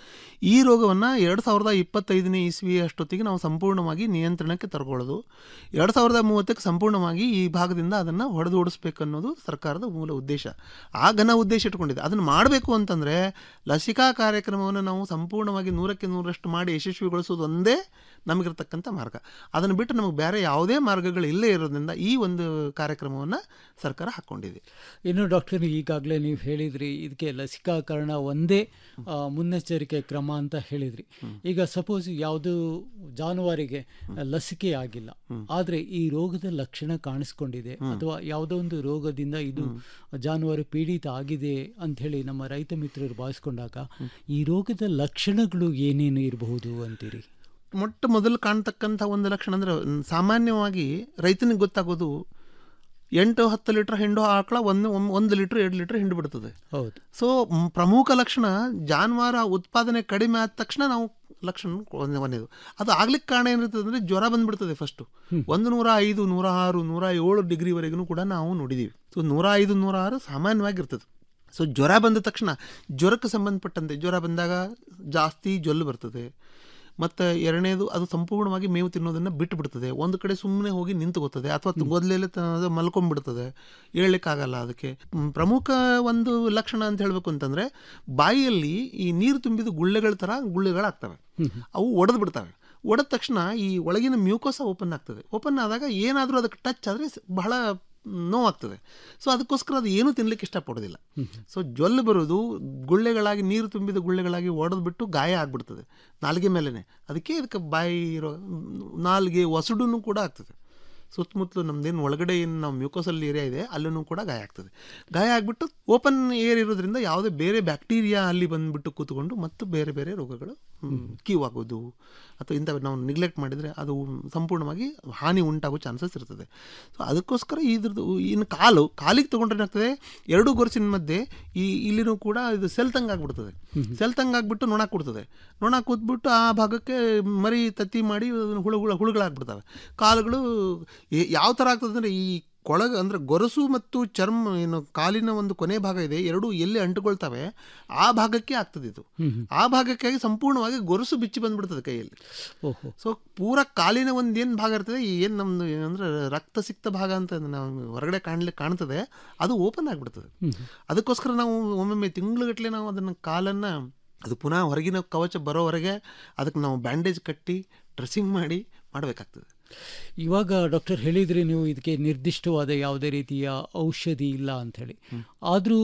ಈ ರೋಗವನ್ನು ಎರಡು ಸಾವಿರದ ಇಪ್ಪತ್ತೈದನೇ ಇಸ್ವಿ ಅಷ್ಟೊತ್ತಿಗೆ ನಾವು ಸಂಪೂರ್ಣವಾಗಿ ನಿಯಂತ್ರಣಕ್ಕೆ ತರ್ಕೊಳ್ಳೋದು ಎರಡು ಸಾವಿರದ ಮೂವತ್ತಕ್ಕೆ ಸಂಪೂರ್ಣವಾಗಿ ಈ ಭಾಗದಿಂದ ಅದನ್ನು ಹೊಡೆದು ಓಡಿಸ್ಬೇಕು ಅನ್ನೋದು ಸರ್ಕಾರದ ಮೂಲ ಉದ್ದೇಶ ಆ ಘನ ಉದ್ದೇಶ ಇಟ್ಕೊಂಡಿದೆ ಅದನ್ನು ಮಾಡಬೇಕು ಅಂತಂದರೆ ಲಸಿಕಾ ಕಾರ್ಯಕ್ರಮವನ್ನು ನಾವು ಸಂಪೂರ್ಣವಾಗಿ ನೂರಕ್ಕೆ ನೂರಷ್ಟು ಮಾಡಿ ಯಶಸ್ವಿಗೊಳಿಸೋದು ಒಂದೇ ನಮಗಿರ್ತಕ್ಕಂಥ ಮಾರ್ಗ ಅದನ್ನು ಬಿಟ್ಟು ನಮಗೆ ಬೇರೆ ಯಾವುದೇ ಮಾರ್ಗಗಳು ಇಲ್ಲೇ ಇರೋದ್ರಿಂದ ಈ ಒಂದು ಕಾರ್ಯಕ್ರಮವನ್ನು ಸರ್ಕಾರ ಹಾಕ್ಕೊಂಡಿದೆ ಇನ್ನು ಡಾಕ್ಟರ್ ಈಗಾಗಲೇ ನೀವು ಹೇಳಿದ್ರಿ ಇದಕ್ಕೆ ಲಸಿಕಾಕರಣ ಒಂದೇ ಆ, ಮುನ್ನೆಚ್ಚರಿಕೆ ಕ್ರಮ ಅಂತ ಹೇಳಿದ್ರಿ ಈಗ ಸಪೋಸ್ ಯಾವುದು ಜಾನುವಾರಿಗೆ ಲಸಿಕೆ ಆಗಿಲ್ಲ ಆದರೆ ಈ ರೋಗದ ಲಕ್ಷಣ ಕಾಣಿಸ್ಕೊಂಡಿದೆ ಅಥವಾ ಯಾವುದೋ ಒಂದು ರೋಗದಿಂದ ಇದು ಜಾನುವಾರು ಪೀಡಿತ ಆಗಿದೆ ಅಂತ ಹೇಳಿ ನಮ್ಮ ರೈತ ಮಿತ್ರರು ಭಾವಿಸ್ಕೊಂಡಾಗ ಈ ರೋಗದ ಲಕ್ಷಣಗಳು ಏನೇನು ಇರಬಹುದು ಅಂತೀರಿ ಮೊಟ್ಟ ಮೊದಲು ಕಾಣ್ತಕ್ಕಂಥ ಒಂದು ಲಕ್ಷಣ ಅಂದರೆ ಸಾಮಾನ್ಯವಾಗಿ ರೈತನಿಗೆ ಗೊತ್ತಾಗೋದು ಎಂಟು ಹತ್ತು ಲೀಟ್ರ್ ಹಿಂಡು ಆಕಳ ಒಂದು ಒಮ್- ಒಂದು ಲೀಟ್ರ್ ಎರಡು ಲೀಟ್ರ್ ಹಿಂಡು ಬಿಡ್ತದೆ ಹೌದು ಸೊ ಮ್, ಪ್ರಮುಖ ಲಕ್ಷಣ ಜಾನುವಾರು ಉತ್ಪಾದನೆ ಕಡಿಮೆ ಆದ ತಕ್ಷಣ ನಾವು ಲಕ್ಷಣ ಒಂದೇ ಒಂದೇದು ಅದು ಆಗ್ಲಿಕ್ಕೆ ಕಾರಣ ಏನಿರ್ತದೆ ಅಂದರೆ ಜ್ವರ ಬಂದ್ಬಿಡ್ತದೆ ಫಸ್ಟು ಒಂದು ನೂರ ಐದು ನೂರ ಆರು ನೂರ ಏಳು ಡಿಗ್ರಿವರೆಗೂ ಕೂಡ ನಾವು ನೋಡಿದ್ದೀವಿ ಸೊ ನೂರ ಐದು ನೂರ ಆರು ಸಾಮಾನ್ಯವಾಗಿರ್ತದೆ ಸೊ ಜ್ವರ ಬಂದ ತಕ್ಷಣ ಜ್ವರಕ್ಕೆ ಸಂಬಂಧಪಟ್ಟಂತೆ ಜ್ವರ ಬಂದಾಗ ಜಾಸ್ತಿ ಜೊಲ್ಲು ಬರ್ತದೆ ಮತ್ತು ಎರಡನೇದು ಅದು ಸಂಪೂರ್ಣವಾಗಿ ಮೇವು ತಿನ್ನೋದನ್ನು ಬಿಟ್ಟು ಬಿಡ್ತದೆ ಒಂದು ಕಡೆ ಸುಮ್ಮನೆ ಹೋಗಿ ನಿಂತುಕೋತದೆ ಅಥವಾ ಮೊದಲೇ ಮಲ್ಕೊಂಡ್ಬಿಡ್ತದೆ ಹೇಳಲಿಕ್ಕಾಗಲ್ಲ ಅದಕ್ಕೆ ಮ್, ಪ್ರಮುಖ ಒಂದು ಲಕ್ಷಣ ಅಂತ ಹೇಳಬೇಕು ಅಂತಂದರೆ ಬಾಯಿಯಲ್ಲಿ ಈ ನೀರು ತುಂಬಿದ ಗುಳ್ಳೆಗಳ ಥರ ಗುಳ್ಳೆಗಳಾಗ್ತವೆ ಅವು ಒಡೆದು ಬಿಡ್ತವೆ ಒಡೆದ ತಕ್ಷಣ ಈ ಒಳಗಿನ ಮ್ಯೂಕೋಸ ಓಪನ್ ಆಗ್ತದೆ ಓಪನ್ ಆದಾಗ ಏನಾದರೂ ಅದಕ್ಕೆ ಟಚ್ ಆದರೆ ಬಹಳ ನೋವಾಗ್ತದೆ ಸೊ ಅದಕ್ಕೋಸ್ಕರ ಅದು ಏನೂ ತಿನ್ಲಿಕ್ಕೆ ಇಷ್ಟಪಡೋದಿಲ್ಲ ಸೊ ಜೊಲ್ಲು ಬರೋದು ಗುಳ್ಳೆಗಳಾಗಿ ನೀರು ತುಂಬಿದ ಗುಳ್ಳೆಗಳಾಗಿ ಒಡೆದ್ಬಿಟ್ಟು ಗಾಯ ಆಗ್ಬಿಡ್ತದೆ ನಾಲಿಗೆ ಮೇಲೇ ಅದಕ್ಕೆ ಇದಕ್ಕೆ ಬಾಯಿ ಇರೋ ನಾಲಿಗೆ ಒಸಡುನು ಕೂಡ ಆಗ್ತದೆ ಸುತ್ತಮುತ್ತಲು ನಮ್ದೇನು ಒಳಗಡೆ ಏನು ನಾವು ಮ್ಯೂಕೋಸಲ್ ಏರಿಯಾ ಇದೆ ಅಲ್ಲೂ ಕೂಡ ಗಾಯ ಆಗ್ತದೆ ಗಾಯ ಆಗಿಬಿಟ್ಟು ಓಪನ್ ಏರ್ ಇರೋದ್ರಿಂದ ಯಾವುದೇ ಬೇರೆ ಬ್ಯಾಕ್ಟೀರಿಯಾ ಅಲ್ಲಿ ಬಂದುಬಿಟ್ಟು ಕೂತ್ಕೊಂಡು ಮತ್ತು ಬೇರೆ ಬೇರೆ ರೋಗಗಳು ಕ್ಯೂ ಆಗೋದು ಅಥವಾ ಇಂಥವು ನಾವು ನಿಗ್ಲೆಕ್ಟ್ ಮಾಡಿದರೆ ಅದು ಸಂಪೂರ್ಣವಾಗಿ ಹಾನಿ ಉಂಟಾಗೋ ಚಾನ್ಸಸ್ ಇರ್ತದೆ ಸೊ ಅದಕ್ಕೋಸ್ಕರ ಇದ್ರದ್ದು ಇನ್ನು ಕಾಲು ಕಾಲಿಗೆ ತೊಗೊಂಡ್ರೆ ಏನಾಗ್ತದೆ ಎರಡು ಗೊರಸಿನ ಮಧ್ಯೆ ಈ ಇಲ್ಲಿನೂ ಕೂಡ ಇದು ಸೆಲ್ತಂಗ್ ಆಗ್ಬಿಡ್ತದೆ ಸೆಲ್ತಂಗ್ ಆಗಿಬಿಟ್ಟು ನೊಣ ಕೂಡ್ತದೆ ನೊಣ ಕೂತ್ಬಿಟ್ಟು ಆ ಭಾಗಕ್ಕೆ ಮರಿ ತತ್ತಿ ಮಾಡಿ ಅದನ್ನ ಹುಳು ಹುಳ ಹುಳುಗಳಾಗ್ಬಿಡ್ತವೆ ಕಾಲುಗಳು ಎ- ಯಾವ ಥರ ಆಗ್ತದೆ ಅಂದರೆ ಈ ಕೊಳಗ ಅಂದರೆ ಗೊರಸು ಮತ್ತು ಚರ್ಮ ಏನು ಕಾಲಿನ ಒಂದು ಕೊನೆ ಭಾಗ ಇದೆ ಎರಡೂ ಎಲ್ಲಿ ಅಂಟುಕೊಳ್ತವೆ ಆ ಭಾಗಕ್ಕೆ ಆಗ್ತದೆ ಇದು ಆ ಭಾಗಕ್ಕಾಗಿ ಸಂಪೂರ್ಣವಾಗಿ ಗೊರಸು ಬಿಚ್ಚಿ ಬಂದ್ಬಿಡ್ತದೆ ಕೈಯಲ್ಲಿ ಓಹೋ ಸೊ ಪೂರ ಕಾಲಿನ ಒಂದು ಏನು ಭಾಗ ಇರ್ತದೆ ಏನು ನಮ್ಮದು ಏನಂದ್ರೆ ರಕ್ತ ಸಿಕ್ತ ಭಾಗ ಅಂತ ನಾವು ಹೊರಗಡೆ ಕಾಣ್ಲಿಕ್ಕೆ ಕಾಣ್ತದೆ ಅದು ಓಪನ್ ಆಗಿಬಿಡ್ತದೆ ಅದಕ್ಕೋಸ್ಕರ ನಾವು ಒಮ್ಮೊಮ್ಮೆ ತಿಂಗಳುಗಟ್ಟಲೆ ನಾವು ಅದನ್ನು ಕಾಲನ್ನು ಅದು ಪುನಃ ಹೊರಗಿನ ಕವಚ ಬರೋವರೆಗೆ ಅದಕ್ಕೆ ನಾವು ಬ್ಯಾಂಡೇಜ್ ಕಟ್ಟಿ ಡ್ರೆಸ್ಸಿಂಗ್ ಮಾಡಿ ಮಾಡಬೇಕಾಗ್ತದೆ ಇವಾಗ ಡಾಕ್ಟರ್ ಹೇಳಿದ್ರಿ ನೀವು ಇದಕ್ಕೆ ನಿರ್ದಿಷ್ಟವಾದ ಯಾವುದೇ ರೀತಿಯ ಔಷಧಿ ಇಲ್ಲ ಅಂಥೇಳಿ ಆದರೂ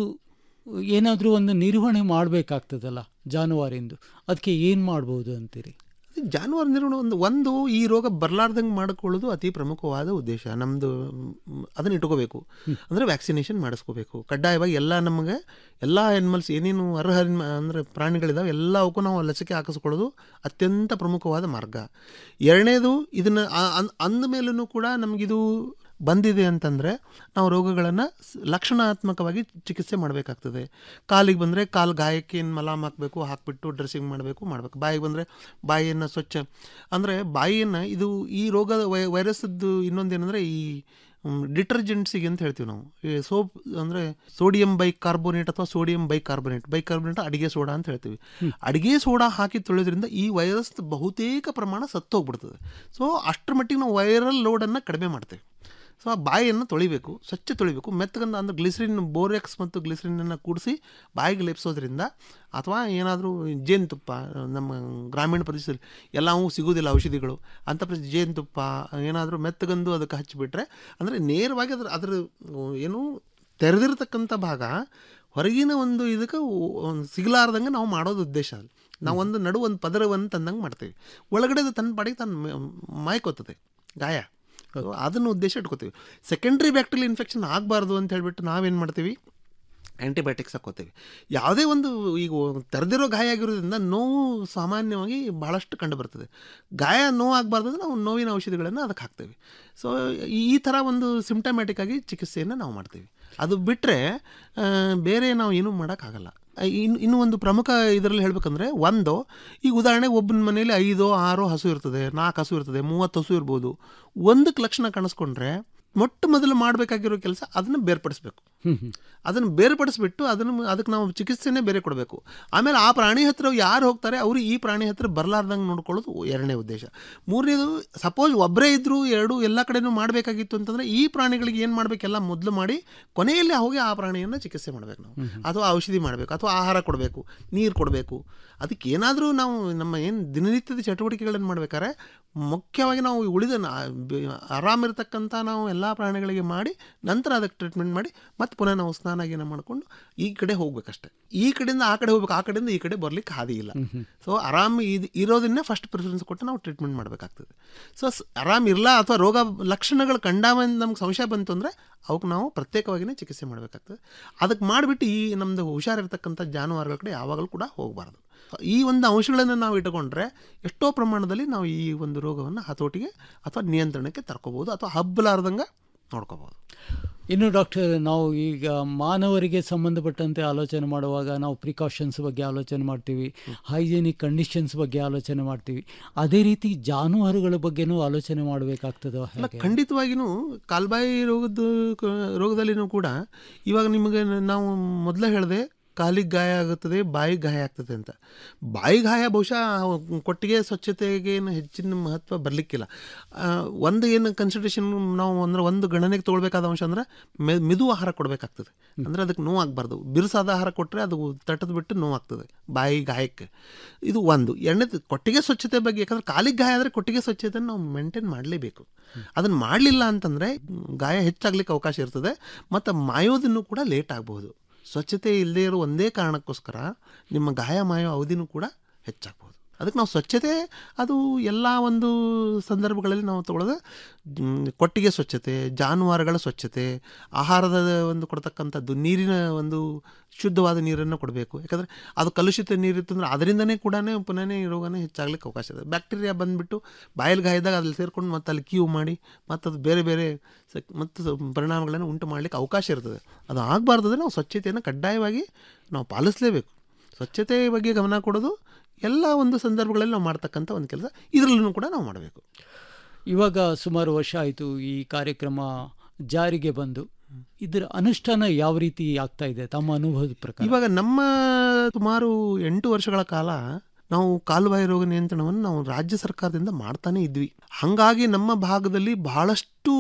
ಏನಾದರೂ ಒಂದು ನಿರ್ವಹಣೆ ಮಾಡಬೇಕಾಗ್ತದಲ್ಲ ಜಾನುವಾರಿಂದು ಅದಕ್ಕೆ ಏನು ಮಾಡ್ಬೋದು ಅಂತೀರಿ ಜಾನುವಾರು ನಿರ್ವಹಣೆ ಒಂದು ಒಂದು ಈ ರೋಗ ಬರಲಾರ್ದಂಗೆ ಮಾಡ್ಕೊಳ್ಳೋದು ಅತಿ ಪ್ರಮುಖವಾದ ಉದ್ದೇಶ ನಮ್ಮದು ಅದನ್ನ ಇಟ್ಕೋಬೇಕು ಅಂದರೆ ವ್ಯಾಕ್ಸಿನೇಷನ್ ಮಾಡಿಸ್ಕೋಬೇಕು ಕಡ್ಡಾಯವಾಗಿ ಎಲ್ಲ ನಮಗೆ ಎಲ್ಲ ಆ್ಯನಿಮಲ್ಸ್ ಏನೇನು ಅರ್ಹ ಅನ್ಮ- ಅಂದರೆ ಪ್ರಾಣಿಗಳಿದಾವೆ ಎಲ್ಲವಕ್ಕೂ ನಾವು ಲಸಿಕೆ ಹಾಕಿಸ್ಕೊಳ್ಳೋದು ಅತ್ಯಂತ ಪ್ರಮುಖವಾದ ಮಾರ್ಗ ಎರಡನೇದು ಇದನ್ನು ಅಂದ ಮೇಲೂ ಕೂಡ ನಮಗಿದು ಬಂದಿದೆ ಅಂತಂದರೆ ನಾವು ರೋಗಗಳನ್ನು ಲಕ್ಷಣಾತ್ಮಕವಾಗಿ ಚಿಕಿತ್ಸೆ ಮಾಡಬೇಕಾಗ್ತದೆ ಕಾಲಿಗೆ ಬಂದರೆ ಕಾಲು ಗಾಯಕ್ಕೆ ಏನು ಮಲಾಮ್ ಹಾಕಬೇಕು ಹಾಕಿಬಿಟ್ಟು ಡ್ರೆಸ್ಸಿಂಗ್ ಮಾಡಬೇಕು ಮಾಡಬೇಕು ಬಾಯಿಗೆ ಬಂದರೆ ಬಾಯಿಯನ್ನು ಸ್ವಚ್ಛ ಅಂದರೆ ಬಾಯಿಯನ್ನು ಇದು ಈ ರೋಗದ ವೈ ವೈರಸ್ಸದ್ದು ಇನ್ನೊಂದೇನೆಂದರೆ ಈ ಡಿಟರ್ಜೆಂಟ್ಸಿಗೆ ಅಂತ ಹೇಳ್ತೀವಿ ನಾವು ಈ ಸೋಪ್ ಅಂದರೆ ಸೋಡಿಯಂ ಬೈ ಕಾರ್ಬೋನೇಟ್ ಅಥವಾ sodium bicarbonate bicarbonate ಅಡಿಗೆ ಸೋಡಾ ಅಂತ ಹೇಳ್ತೀವಿ ಅಡಿಗೆ ಸೋಡಾ ಹಾಕಿ ತೊಳೆಯೋದ್ರಿಂದ ಈ ವೈರಸ್ ಬಹುತೇಕ ಪ್ರಮಾಣ ಸತ್ತು ಹೋಗ್ಬಿಡ್ತದೆ ಸೊ ಅಷ್ಟರ ಮಟ್ಟಿಗೆ ನಾವು ವೈರಲ್ ಲೋಡನ್ನು ಕಡಿಮೆ ಮಾಡ್ತೇವೆ ಸೊ ಆ ಬಾಯಿಯನ್ನು ತೊಳಿಬೇಕು ಸ್ವಚ್ಛ ತೊಳಿಬೇಕು ಮೆತ್ತಗಂದ ಅಂದ್ರೆ ಗ್ಲಿಸರಿನ್ ಬೋರೆಕ್ಸ್ ಮತ್ತು ಗ್ಲಿಸರಿನನ್ನು ಕೂಡಿಸಿ ಬಾಯಿಗೆ ಲೇಪಿಸೋದ್ರಿಂದ ಅಥವಾ ಏನಾದರೂ ಜೇನುತುಪ್ಪ ನಮ್ಮ ಗ್ರಾಮೀಣ ಪ್ರದೇಶದಲ್ಲಿ ಎಲ್ಲವೂ ಸಿಗೋದಿಲ್ಲ ಔಷಧಿಗಳು ಅಂಥ ಪ್ರದೇಶ ಜೇನುತುಪ್ಪ ಏನಾದರೂ ಮೆತ್ತಗಂದು ಅದಕ್ಕೆ ಹಚ್ಚಿಬಿಟ್ರೆ ಅಂದರೆ ನೇರವಾಗಿ ಅದ್ರ ಅದ್ರ ಏನು ತೆರೆದಿರ್ತಕ್ಕಂಥ ಭಾಗ ಹೊರಗಿನ ಒಂದು ಇದಕ್ಕೆ ಒಂದು ಸಿಗಲಾರ್ದಂಗೆ ನಾವು ಮಾಡೋದು ಉದ್ದೇಶ ಅದು ನಾವು ಒಂದು ನಡು ಒಂದು ಪದರವನ್ನು ತಂದಂಗೆ ಮಾಡ್ತೇವೆ ಒಳಗಡೆ ಅದು ತನ್ನ ಪಾಡಿಗೆ ತನ್ನ ಮಾಯ್ಕೋತದೆ ಗಾಯ So, ಅದನ್ನು ಉದ್ದೇಶ ಇಟ್ಕೋತೀವಿ ಸೆಕೆಂಡ್ರಿ ಬ್ಯಾಕ್ಟೀರಿಯಲ್ ಇನ್ಫೆಕ್ಷನ್ ಆಗಬಾರ್ದು ಅಂತ ಹೇಳ್ಬಿಟ್ಟು ನಾವೇನು ಮಾಡ್ತೀವಿ ಆ್ಯಂಟಿಬಯೋಟಿಕ್ಸ್ ಹಾಕೋತೀವಿ ಯಾವುದೇ ಒಂದು ಈಗ ತೆರೆದಿರೋ ಗಾಯ ಆಗಿರೋದ್ರಿಂದ ನೋವು ಸಾಮಾನ್ಯವಾಗಿ ಭಾಳಷ್ಟು ಕಂಡು ಬರ್ತದೆ ಗಾಯ ನೋವು ಆಗಬಾರ್ದು ಅಂದ್ರೆ ನಾವು ನೋವಿನ ಔಷಧಿಗಳನ್ನು ಅದಕ್ಕೆ ಹಾಕ್ತೇವೆ ಸೊ ಈ ಥರ ಒಂದು ಸಿಂಟಮ್ಯಾಟಿಕ್ ಆಗಿ ಚಿಕಿತ್ಸೆಯನ್ನು ನಾವು ಮಾಡ್ತೀವಿ ಅದು ಬಿಟ್ಟರೆ ಬೇರೆ ನಾವು ಏನೂ ಮಾಡೋಕ್ಕಾಗಲ್ಲ ಇನ್ನು ಇನ್ನೂ ಒಂದು ಪ್ರಮುಖ ಇದರಲ್ಲಿ ಹೇಳ್ಬೇಕಂದ್ರೆ ಒಂದು ಈಗ ಉದಾಹರಣೆಗೆ ಒಬ್ಬನ ಮನೇಲಿ ಐದೋ ಆರೋ ಹಸು ಇರ್ತದೆ ನಾಲ್ಕು ಹಸು ಇರ್ತದೆ ಮೂವತ್ತು ಹಸು ಇರ್ಬೋದು ಒಂದಕ್ಕೆ ಲಕ್ಷಣ ಕಾಣಿಸ್ಕೊಂಡ್ರೆ ಮೊಟ್ಟ ಮೊದಲು ಮಾಡಬೇಕಾಗಿರೋ ಕೆಲಸ ಅದನ್ನು ಬೇರ್ಪಡಿಸ್ಬೇಕು ಅದನ್ನು ಬೇರ್ಪಡಿಸ್ಬಿಟ್ಟು ಅದನ್ನು ಅದಕ್ಕೆ ನಾವು ಚಿಕಿತ್ಸೆನೇ ಬೇರೆ ಕೊಡಬೇಕು ಆಮೇಲೆ ಆ ಪ್ರಾಣಿ ಹತ್ರ ಯಾರು ಹೋಗ್ತಾರೆ ಅವರು ಈ ಪ್ರಾಣಿ ಹತ್ರ ಬರಲಾರ್ದಂಗೆ ನೋಡ್ಕೊಳ್ಳೋದು ಎರಡನೇ ಉದ್ದೇಶ ಮೂರನೇದು ಸಪೋಸ್ ಒಬ್ಬರೇ ಇದ್ದರೂ ಎರಡು ಎಲ್ಲ ಕಡೆನೂ ಮಾಡಬೇಕಾಗಿತ್ತು ಅಂತಂದರೆ ಈ ಪ್ರಾಣಿಗಳಿಗೆ ಏನು ಮಾಡಬೇಕೆಲ್ಲ ಮೊದಲು ಮಾಡಿ ಕೊನೆಯಲ್ಲಿ ಹೋಗಿ ಆ ಪ್ರಾಣಿಯನ್ನು ಚಿಕಿತ್ಸೆ ಮಾಡಬೇಕು ನಾವು ಅಥವಾ ಔಷಧಿ ಮಾಡಬೇಕು ಅಥವಾ ಆಹಾರ ಕೊಡಬೇಕು ನೀರು ಕೊಡಬೇಕು ಅದಕ್ಕೆ ಏನಾದರೂ ನಾವು ನಮ್ಮ ಏನು ದಿನನಿತ್ಯದ ಚಟುವಟಿಕೆಗಳನ್ನು ಮಾಡ್ಬೇಕಾದ್ರೆ ಮುಖ್ಯವಾಗಿ ನಾವು ಉಳಿದ ನ- ಬೆ- ಆರಾಮಿರ್ತಕ್ಕಂಥ ನಾವು ಎಲ್ಲ ಪ್ರಾಣಿಗಳಿಗೆ ಮಾಡಿ ನಂತರ ಅದಕ್ಕೆ ಟ್ರೀಟ್ಮೆಂಟ್ ಮಾಡಿ ಮತ್ತೆ ಪುನಃ ನಾವು ಸ್ನಾನ ಗೀನ ಮಾಡಿಕೊಂಡು ಈ ಕಡೆ ಹೋಗ್ಬೇಕಷ್ಟೆ ಈ ಕಡೆಯಿಂದ ಆ ಕಡೆ ಹೋಗ್ಬೇಕು ಆ ಕಡೆಯಿಂದ ಈ ಕಡೆ ಬರ್ಲಿಕ್ಕೆ ಹಾದಿ ಇಲ್ಲ ಸೊ ಆರಾಮ್ ಇದು ಇರೋದನ್ನೇ ಫಸ್ಟ್ ಪ್ರಿಫರೆನ್ಸ್ ಕೊಟ್ಟು ನಾವು ಟ್ರೀಟ್ಮೆಂಟ್ ಮಾಡಬೇಕಾಗ್ತದೆ ಸೊ ಆರಾಮ್ ಇರಲ್ಲ ಅಥವಾ ರೋಗ ಲಕ್ಷಣಗಳು ಕಂಡಾಮ ನಮ್ಗೆ ಸಂಶಯ ಬಂತು ಅಂದರೆ ಅವಕ್ಕೆ ನಾವು ಪ್ರತ್ಯೇಕವಾಗಿಯೇ ಚಿಕಿತ್ಸೆ ಮಾಡಬೇಕಾಗ್ತದೆ ಅದಕ್ಕೆ ಮಾಡಿಬಿಟ್ಟು ಈ ನಮ್ಮದು ಹುಷಾರಿರ್ತಕ್ಕಂಥ ಜಾನುವಾರುಗಳ ಕಡೆ ಯಾವಾಗಲೂ ಕೂಡ ಹೋಗಬಾರ್ದು ಈ ಒಂದು ಅಂಶಗಳನ್ನು ನಾವು ಇಟ್ಟುಕೊಂಡ್ರೆ ಎಷ್ಟೋ ಪ್ರಮಾಣದಲ್ಲಿ ನಾವು ಈ ಒಂದು ರೋಗವನ್ನು ಹತೋಟಿಗೆ ಅಥವಾ ನಿಯಂತ್ರಣಕ್ಕೆ ತರ್ಕೋಬೋದು ಅಥವಾ ಹಬ್ಬಲಾರ್ದಂಗೆ ನೋಡ್ಕೋಬೋದು ಇನ್ನು ಡಾಕ್ಟರ್ ನಾವು ಈಗ ಮಾನವರಿಗೆ ಸಂಬಂಧಪಟ್ಟಂತೆ ಆಲೋಚನೆ ಮಾಡುವಾಗ ನಾವು ಪ್ರಿಕಾಷನ್ಸ್ ಬಗ್ಗೆ ಆಲೋಚನೆ ಮಾಡ್ತೀವಿ ಹೈಜೆನಿಕ್ ಕಂಡೀಷನ್ಸ್ ಬಗ್ಗೆ ಆಲೋಚನೆ ಮಾಡ್ತೀವಿ ಅದೇ ರೀತಿ ಜಾನುವಾರುಗಳ ಬಗ್ಗೆನೂ ಆಲೋಚನೆ ಮಾಡಬೇಕಾಗ್ತದೋ ಅಲ್ಲ ಹೇಗೆ ಖಂಡಿತವಾಗಿಯೂ ಕಾಲ್ಬಾಯಿ ರೋಗದ ಕ- ರೋಗದಲ್ಲಿನೂ ಕೂಡ ಇವಾಗ ನಿಮಗೆ ನಾವು ಮೊದಲೇ ಹೇಳಿದೆ ಕಾಲಿಗೆ ಗಾಯ ಆಗುತ್ತದೆ ಬಾಯಿಗೆ ಗಾಯ ಆಗ್ತದೆ ಅಂತ ಬಾಯಿ ಗಾಯ ಬಹುಶಃ ಕೊಟ್ಟಿಗೆ ಸ್ವಚ್ಛತೆಗೆ ಏನು ಹೆಚ್ಚಿನ ಮಹತ್ವ ಬರಲಿಕ್ಕಿಲ್ಲ ಒಂದು ಏನು ಕನ್ಸಿಡರೇಷನ್ ನಾವು ಅಂದ್ರೆ ಒಂದು ಗಣನೆಗೆ ತೊಗೊಳ್ಬೇಕಾದ ಅಂಶ ಅಂದ್ರೆ ಮೆ ಮಿದು ಆಹಾರ ಕೊಡಬೇಕಾಗ್ತದೆ ಅಂದರೆ ಅದಕ್ಕೆ ನೋವಾಗಬಾರ್ದು ಬಿರುಸಾದ ಆಹಾರ ಕೊಟ್ಟರೆ ಅದು ತಟ್ಟದು ಬಿಟ್ಟು ನೋವಾಗ್ತದೆ ಬಾಯಿ ಗಾಯಕ್ಕೆ ಇದು ಒಂದು ಎರಡನೇದು ಕೊಟ್ಟಿಗೆ ಸ್ವಚ್ಛತೆ ಬಗ್ಗೆ ಯಾಕಂದ್ರೆ ಕಾಲಿಗೆ ಗಾಯ ಆದರೆ ಕೊಟ್ಟಿಗೆ ಸ್ವಚ್ಛತೆಯನ್ನು ನಾವು ಮೇಂಟೈನ್ ಮಾಡಲೇಬೇಕು ಅದನ್ನು ಮಾಡಲಿಲ್ಲ ಅಂತಂದರೆ ಗಾಯ ಹೆಚ್ಚಾಗ್ಲಿಕ್ಕೆ ಅವಕಾಶ ಇರ್ತದೆ ಮತ್ತು ಮಾಯೋದನ್ನು ಕೂಡ ಲೇಟ್ ಆಗ್ಬೋದು ಸ್ವಚ್ಛತೆ ಇಲ್ಲದೇ ಇರೋ ಒಂದೇ ಕಾರಣಕ್ಕೋಸ್ಕರ ನಿಮ್ಮ ಗಾಯ ಮಾಯೋ ಅವಧಿನೂ ಕೂಡ ಹೆಚ್ಚಾಗ್ಬೋದು ಅದಕ್ಕೆ ನಾವು ಸ್ವಚ್ಛತೆ ಅದು ಎಲ್ಲ ಒಂದು ಸಂದರ್ಭಗಳಲ್ಲಿ ನಾವು ತಗೊಳ್ಳೋದು ಮ್, ಕೊಟ್ಟಿಗೆ ಸ್ವಚ್ಛತೆ ಜಾನುವಾರುಗಳ ಸ್ವಚ್ಛತೆ ಆಹಾರದ ಒಂದು ಕೊಡ್ತಕ್ಕಂಥದ್ದು ನೀರಿನ ಒಂದು ಶುದ್ಧವಾದ ನೀರನ್ನು ಕೊಡಬೇಕು ಯಾಕಂದರೆ ಅದು ಕಲುಷಿತ ನೀರಿತ್ತು ಅಂದರೆ ಅದರಿಂದನೇ ಕೂಡ ಪುನಃ ಈ ರೋಗನೇ ಹೆಚ್ಚಾಗ್ಲಿಕ್ಕೆ ಅವಕಾಶ ಇದೆ ಬ್ಯಾಕ್ಟೀರಿಯಾ ಬಂದುಬಿಟ್ಟು ಬಾಯಲ್ಲಿ ಗಾಯದಾಗ ಅದ್ರಲ್ಲಿ ಸೇರ್ಕೊಂಡು ಮತ್ತೆ ಅಲ್ಲಿ ಕ್ಯೂ ಮಾಡಿ ಮತ್ತು ಅದು ಬೇರೆ ಬೇರೆ ಸಕ್ ಮತ್ತು ಪರಿಣಾಮಗಳನ್ನು ಉಂಟು ಮಾಡಲಿಕ್ಕೆ ಅವಕಾಶ ಇರ್ತದೆ ಅದು ಆಗಬಾರ್ದು ನಾವು ಸ್ವಚ್ಛತೆಯನ್ನು ಕಡ್ಡಾಯವಾಗಿ ನಾವು ಪಾಲಿಸಲೇಬೇಕು ಸ್ವಚ್ಛತೆ ಬಗ್ಗೆ ಗಮನ ಕೊಡೋದು ಎಲ್ಲ ಒಂದು ಸಂದರ್ಭಗಳಲ್ಲಿ ನಾವು ಮಾಡ್ತಕ್ಕಂಥ ಒಂದು ಕೆಲಸ ಇದರಲ್ಲೂ ಕೂಡ ನಾವು ಮಾಡಬೇಕು ಇವಾಗ ಸುಮಾರು ವರ್ಷ ಆಯಿತು ಈ ಕಾರ್ಯಕ್ರಮ ಜಾರಿಗೆ ಬಂದು ಇದರ ಅನುಷ್ಠಾನ ಯಾವ ರೀತಿ ಆಗ್ತಾ ಇದೆ ತಮ್ಮ ಅನುಭವದ ಪ್ರಕಾರ ಇವಾಗ ನಮ್ಮ ಸುಮಾರು ಎಂಟು ವರ್ಷಗಳ ಕಾಲ ನಾವು ಕಾಲುಬಾಯಿ ರೋಗ ನಿಯಂತ್ರಣವನ್ನು ನಾವು ರಾಜ್ಯ ಸರ್ಕಾರದಿಂದ ಮಾಡ್ತಾನೆ ಇದ್ವಿ ಹಾಗಾಗಿ ನಮ್ಮ ಭಾಗದಲ್ಲಿ ಬಹಳಷ್ಟು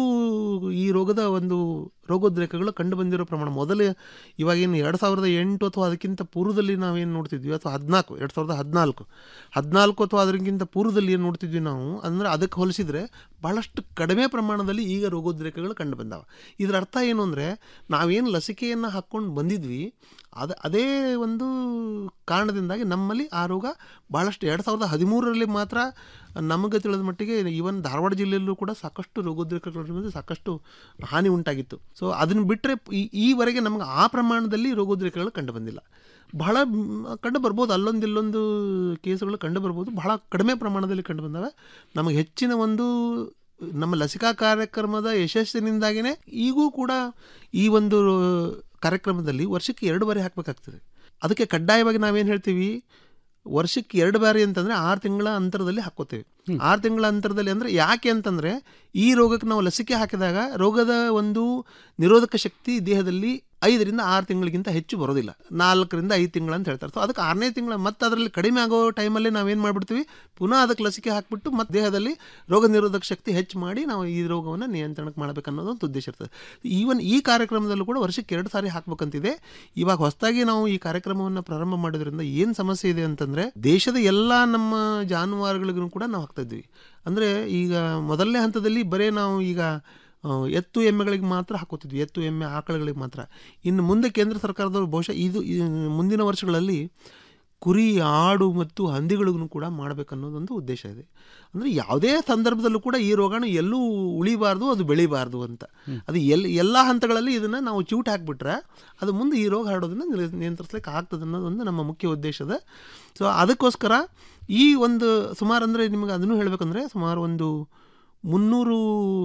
ಈ ರೋಗದ ಒಂದು ರೋಗೋದ್ರೇಕಗಳು ಕಂಡು ಬಂದಿರೋ ಪ್ರಮಾಣ ಮೊದಲು ಇವಾಗೇನು ಎರಡು ಸಾವಿರದ ಎಂಟು ಅಥವಾ ಅದಕ್ಕಿಂತ ಪೂರ್ವದಲ್ಲಿ ನಾವೇನು ನೋಡ್ತಿದ್ವಿ ಅಥವಾ ಹದಿನಾಲ್ಕು ಎರಡು ಸಾವಿರದ ಹದಿನಾಲ್ಕು ಹದಿನಾಲ್ಕು ಅಥವಾ ಅದಕ್ಕಿಂತ ಪೂರ್ವದಲ್ಲಿ ಏನು ನೋಡ್ತಿದ್ವಿ ನಾವು ಅಂದರೆ ಅದಕ್ಕೆ ಹೋಲಿಸಿದರೆ ಭಾಳಷ್ಟು ಕಡಿಮೆ ಪ್ರಮಾಣದಲ್ಲಿ ಈಗ ರೋಗೋದ್ರೇಕಗಳು ಕಂಡು ಬಂದಾವ ಇದರ ಅರ್ಥ ಏನು ಅಂದರೆ ನಾವೇನು ಲಸಿಕೆಯನ್ನು ಹಾಕ್ಕೊಂಡು ಬಂದಿದ್ವಿ ಅದು ಅದೇ ಒಂದು ಕಾರಣದಿಂದಾಗಿ ನಮ್ಮಲ್ಲಿ ಆ ರೋಗ ಭಾಳಷ್ಟು ಎರಡು ಸಾವಿರದ ಹದಿಮೂರರಲ್ಲಿ ಮಾತ್ರ ನಮಗೆ ತಿಳಿದ ಮಟ್ಟಿಗೆ ಈವನ್ ಧಾರವಾಡ ಜಿಲ್ಲೆಯಲ್ಲೂ ಕೂಡ ಸಾಕಷ್ಟು ರೋಗೋದ್ರೇಕಗಳಿಂದ ಸಾಕಷ್ಟು ಹಾನಿ ಉಂಟಾಗಿತ್ತು ಸೊ ಅದನ್ನು ಬಿಟ್ಟರೆ ಈವರೆಗೆ ನಮಗೆ ಆ ಪ್ರಮಾಣದಲ್ಲಿ ರೋಗೋದ್ರೇಕಗಳು ಕಂಡು ಬಂದಿಲ್ಲ ಬಹಳ ಮ್, ಕಂಡು ಬರ್ಬೋದು ಅಲ್ಲೊಂದು ಇಲ್ಲೊಂದು ಕೇಸುಗಳು ಕಂಡು ಬರ್ಬೋದು ಬಹಳ ಕಡಿಮೆ ಪ್ರಮಾಣದಲ್ಲಿ ಕಂಡು ಬಂದವೆ ನಮಗೆ ಹೆಚ್ಚಿನ ಒಂದು ನಮ್ಮ ಲಸಿಕಾ ಕಾರ್ಯಕ್ರಮದ ಯಶಸ್ಸಿನಿಂದಾಗಿಯೇ ಈಗೂ ಕೂಡ ಈ ಒಂದು ಕಾರ್ಯಕ್ರಮದಲ್ಲಿ ವರ್ಷಕ್ಕೆ ಎರಡು ಬಾರಿ ಹಾಕಬೇಕಾಗ್ತದೆ ಅದಕ್ಕೆ ಕಡ್ಡಾಯವಾಗಿ ನಾವೇನು ಹೇಳ್ತೀವಿ ವರ್ಷಕ್ಕೆ ಎರಡು ಬಾರಿ ಅಂತಂದರೆ ಆರು ತಿಂಗಳ ಅಂತರದಲ್ಲಿ ಹಾಕೋತೇವೆ ಆರು ತಿಂಗಳ ಅಂತರದಲ್ಲಿ ಅಂದರೆ ಯಾಕೆ ಅಂತಂದರೆ ಈ ರೋಗಕ್ಕೆ ನಾವು ಲಸಿಕೆ ಹಾಕಿದಾಗ ರೋಗದ ಒಂದು ನಿರೋಧಕ ಶಕ್ತಿ ದೇಹದಲ್ಲಿ ಐದರಿಂದ ಆರು ತಿಂಗಳಿಗಿಂತ ಹೆಚ್ಚು ಬರೋದಿಲ್ಲ ನಾಲ್ಕರಿಂದ ಐದು ತಿಂಗಳು ಅಂತ ಹೇಳ್ತಾರೆ ಸೊ ಅದಕ್ಕೆ ಆರನೇ ತಿಂಗಳ ಮತ್ತೆ ಅದರಲ್ಲಿ ಕಡಿಮೆ ಆಗೋ ಟೈಮಲ್ಲಿ ನಾವೇನು ಮಾಡಿಬಿಡ್ತೀವಿ ಪುನಃ ಅದಕ್ಕೆ ಲಸಿಕೆ ಹಾಕಿಬಿಟ್ಟು ಮತ್ತೆ ದೇಹದಲ್ಲಿ ರೋಗ ನಿರೋಧಕ ಶಕ್ತಿ ಹೆಚ್ಚು ಮಾಡಿ ನಾವು ಈ ರೋಗವನ್ನು ನಿಯಂತ್ರಣಕ್ಕೆ ಮಾಡಬೇಕು ಅನ್ನೋದು ಒಂದು ಉದ್ದೇಶ ಇರ್ತದೆ ಈವನ್ ಈ ಕಾರ್ಯಕ್ರಮದಲ್ಲೂ ಕೂಡ ವರ್ಷಕ್ಕೆ ಎರಡು ಸಾರಿ ಹಾಕ್ಬೇಕಂತಿದೆ ಇವಾಗ ಹೊಸದಾಗಿ ನಾವು ಈ ಕಾರ್ಯಕ್ರಮವನ್ನು ಪ್ರಾರಂಭ ಮಾಡೋದ್ರಿಂದ ಏನು ಸಮಸ್ಯೆ ಇದೆ ಅಂತಂದರೆ ದೇಶದ ಎಲ್ಲ ನಮ್ಮ ಜಾನುವಾರುಗಳಿಗೂ ಕೂಡ ನಾವು ಹಾಕ್ತಾ ಇದ್ವಿ ಅಂದರೆ ಈಗ ಮೊದಲನೇ ಹಂತದಲ್ಲಿ ಬರೀ ನಾವು ಈಗ ಆ, ಎತ್ತು ಎಮ್ಮೆಗಳಿಗೆ ಮಾತ್ರ ಹಾಕೋತಿದ್ವಿ ಎತ್ತು ಎಮ್ಮೆ ಆಕಳುಗಳಿಗೆ ಮಾತ್ರ ಇನ್ನು ಮುಂದೆ ಕೇಂದ್ರ ಸರ್ಕಾರದವರು ಬಹುಶಃ ಇದು ಈ ಮುಂದಿನ ವರ್ಷಗಳಲ್ಲಿ ಕುರಿ ಆಡು ಮತ್ತು ಹಂದಿಗಳಿಗೂ ಕೂಡ ಮಾಡಬೇಕನ್ನೋದೊಂದು ಉದ್ದೇಶ ಇದೆ ಅಂದರೆ ಯಾವುದೇ ಸಂದರ್ಭದಲ್ಲೂ ಕೂಡ ಈ ರೋಗಾಣು ಎಲ್ಲೂ ಉಳಿಬಾರ್ದು ಅದು ಬೆಳಿಬಾರ್ದು ಅಂತ ಅದು ಎಲ್ ಎಲ್ಲ ಹಂತಗಳಲ್ಲಿ ಇದನ್ನು ನಾವು ಚೂಟ್ ಹಾಕಿಬಿಟ್ರೆ ಅದು ಮುಂದೆ ಈ ರೋಗ ಹರಡೋದನ್ನು ನಿಲ್- ನಿಯಂತ್ರಿಸ್ಲಿಕ್ಕೆ ಆಗ್ತದೆ ಅನ್ನೋದೊಂದು ನಮ್ಮ ಮುಖ್ಯ ಉದ್ದೇಶದ ಸೊ ಅದಕ್ಕೋಸ್ಕರ ಈ ಒಂದು ಸುಮಾರು ಅಂದರೆ ನಿಮಗೆ ಅದನ್ನು ಹೇಳಬೇಕಂದ್ರೆ ಸುಮಾರು ಒಂದು ಮುನ್ನೂರು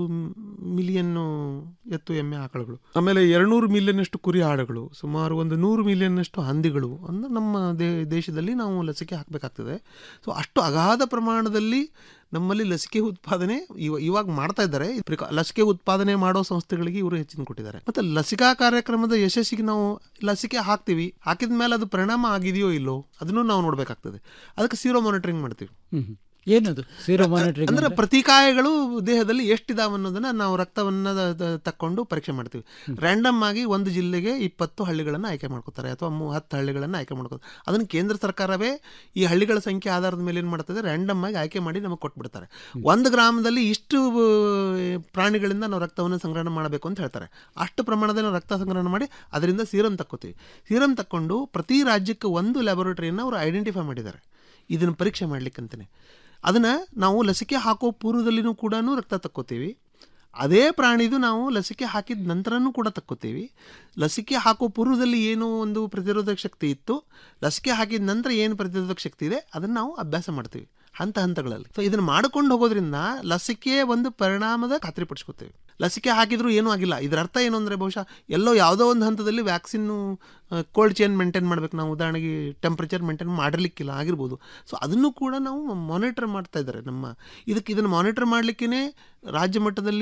ಮಿಲಿಯನ್ನು ಎತ್ತು ಎಮ್ಮೆ ಆಕಳುಗಳು ಆಮೇಲೆ ಎರಡುನೂರು ಮಿಲಿಯನ್ನಷ್ಟು ಕುರಿ ಆಡುಗಳು ಸುಮಾರು ಒಂದು ನೂರು ಮಿಲಿಯನ್ನಷ್ಟು ಹಂದಿಗಳು ಅಂದ್ರೆ ನಮ್ಮ ದೇ ದೇಶದಲ್ಲಿ ನಾವು ಲಸಿಕೆ ಹಾಕಬೇಕಾಗ್ತದೆ ಸೊ ಅಷ್ಟು ಅಗಾಧ ಪ್ರಮಾಣದಲ್ಲಿ ನಮ್ಮಲ್ಲಿ ಲಸಿಕೆ ಉತ್ಪಾದನೆ ಇವ ಇವಾಗ ಮಾಡ್ತಾ ಇದ್ದಾರೆ ಪ್ರಿಕಾ- ಲಸಿಕೆ ಉತ್ಪಾದನೆ ಮಾಡೋ ಸಂಸ್ಥೆಗಳಿಗೆ ಇವರು ಹೆಚ್ಚಿನ ಕೊಟ್ಟಿದ್ದಾರೆ ಮತ್ತೆ ಲಸಿಕಾ ಕಾರ್ಯಕ್ರಮದ ಯಶಸ್ಸಿಗೆ ನಾವು ಲಸಿಕೆ ಹಾಕ್ತೀವಿ ಹಾಕಿದ ಮೇಲೆ ಅದು ಪರಿಣಾಮ ಆಗಿದೆಯೋ ಇಲ್ಲೋ ಅದನ್ನು ನಾವು ನೋಡಬೇಕಾಗ್ತದೆ ಅದಕ್ಕೆ ಸೀರೋ ಮಾನಿಟರಿಂಗ್ ಮಾಡ್ತೀವಿ ಹ್ಮ್. ಏನದು ಸೀರೋ ಮಾನಿಟರಿಂಗ್ ಅಂದ್ರೆ ಪ್ರತಿಕಾಯಗಳು ದೇಹದಲ್ಲಿ ಎಷ್ಟಿದಾವೆ ಅನ್ನೋದನ್ನ ನಾವು ರಕ್ತವನ್ನ ದ- ದ- ತಕ್ಕೊಂಡು ಪರೀಕ್ಷೆ ಮಾಡ್ತೀವಿ ರ್ಯಾಂಡಮ್ ಆಗಿ ಒಂದು ಜಿಲ್ಲೆಗೆ ಇಪ್ಪತ್ತು ಹಳ್ಳಿಗಳನ್ನು ಆಯ್ಕೆ ಮಾಡ್ಕೋತಾರೆ ಅಥವಾ ಮೂ- ಹತ್ತು ಹಳ್ಳಿಗಳನ್ನು ಆಯ್ಕೆ ಮಾಡ್ಕೋತಾರೆ ಅದನ್ನು ಕೇಂದ್ರ ಸರ್ಕಾರವೇ ಈ ಹಳ್ಳಿಗಳ ಸಂಖ್ಯೆ ಆಧಾರದ ಮೇಲೆ ಏನು ಮಾಡ್ತದೆ ರ್ಯಾಂಡಮ್ ಆಗಿ ಆಯ್ಕೆ ಮಾಡಿ ನಮಗೆ ಕೊಟ್ಬಿಡ್ತಾರೆ ಒಂದು ಗ್ರಾಮದಲ್ಲಿ ಇಷ್ಟು ಆ, ಪ್ರಾಣಿಗಳಿಂದ ನಾವು ರಕ್ತವನ್ನು ಸಂಗ್ರಹಣೆ ಮಾಡಬೇಕು ಅಂತ ಹೇಳ್ತಾರೆ ಅಷ್ಟು ಪ್ರಮಾಣದಲ್ಲಿ ನಾವು ರಕ್ತ ಸಂಗ್ರಹಣೆ ಮಾಡಿ ಅದರಿಂದ ಸೀರಮ್ ತಕ್ಕೋತೀವಿ ಸೀರಮ್ ತಕ್ಕೊಂಡು ಪ್ರತಿ ರಾಜ್ಯಕ್ಕೆ ಒಂದು ಲ್ಯಾಬೊರೇಟರಿಯನ್ನು ಅವರು ಐಡೆಂಟಿಫೈ ಮಾಡಿದ್ದಾರೆ ಇದನ್ನು ಪರೀಕ್ಷೆ ಮಾಡ್ಲಿಕ್ಕಂತಾನೆ ಅದನ್ನು ನಾವು ಲಸಿಕೆ ಹಾಕೋ ಪೂರ್ವದಲ್ಲಿನೂ ಕೂಡ ರಕ್ತ ತಕ್ಕೋತೀವಿ ಅದೇ ಪ್ರಾಣಿದು ನಾವು ಲಸಿಕೆ ಹಾಕಿದ ನಂತರನೂ ಕೂಡ ತಕ್ಕೋತೀವಿ ಲಸಿಕೆ ಹಾಕೋ ಪೂರ್ವದಲ್ಲಿ ಏನು ಒಂದು ಪ್ರತಿರೋಧಕ ಶಕ್ತಿ ಇತ್ತು ಲಸಿಕೆ ಹಾಕಿದ ನಂತರ ಏನು ಪ್ರತಿರೋಧಕ ಶಕ್ತಿ ಇದೆ ಅದನ್ನು ನಾವು ಅಭ್ಯಾಸ ಮಾಡ್ತೀವಿ ಹಂತ ಹಂತಗಳಲ್ಲಿ ಸೊ ಇದನ್ನು ಮಾಡ್ಕೊಂಡು ಹೋಗೋದ್ರಿಂದ ಲಸಿಕೆ ಒಂದು ಪರಿಣಾಮದ ಖಾತ್ರಿಪಡಿಸ್ಕೋತೇವೆ ಲಸಿಕೆ ಹಾಕಿದ್ರೂ ಏನೂ ಆಗಿಲ್ಲ ಇದರ ಅರ್ಥ ಏನು ಅಂದರೆ ಬಹುಶಃ ಎಲ್ಲೋ ಯಾವುದೋ ಒಂದು ಹಂತದಲ್ಲಿ ವ್ಯಾಕ್ಸಿನ್ನು ಕೋಲ್ಡ್ ಚೈನ್ ಮೇಂಟೈನ್ ಮಾಡ್ಬೇಕು ನಾವು ಉದಾಹರಣೆಗೆ ಟೆಂಪ್ರೇಚರ್ ಮೇಂಟೈನ್ ಮಾಡಿರ್ಲಿಕ್ಕಿಲ್ಲ ಆಗಿರ್ಬೋದು ಸೊ ಅದನ್ನು ಕೂಡ ನಾವು ಮಾನಿಟರ್ ಮಾಡ್ತಾ ಇದ್ದಾರೆ ನಮ್ಮ ಇದಕ್ಕೆ ಇದನ್ನು ಮಾನಿಟರ್ ಮಾಡಲಿಕ್ಕೇ ರಾಜ್ಯ ಮಟ್ಟದಲ್ಲಿ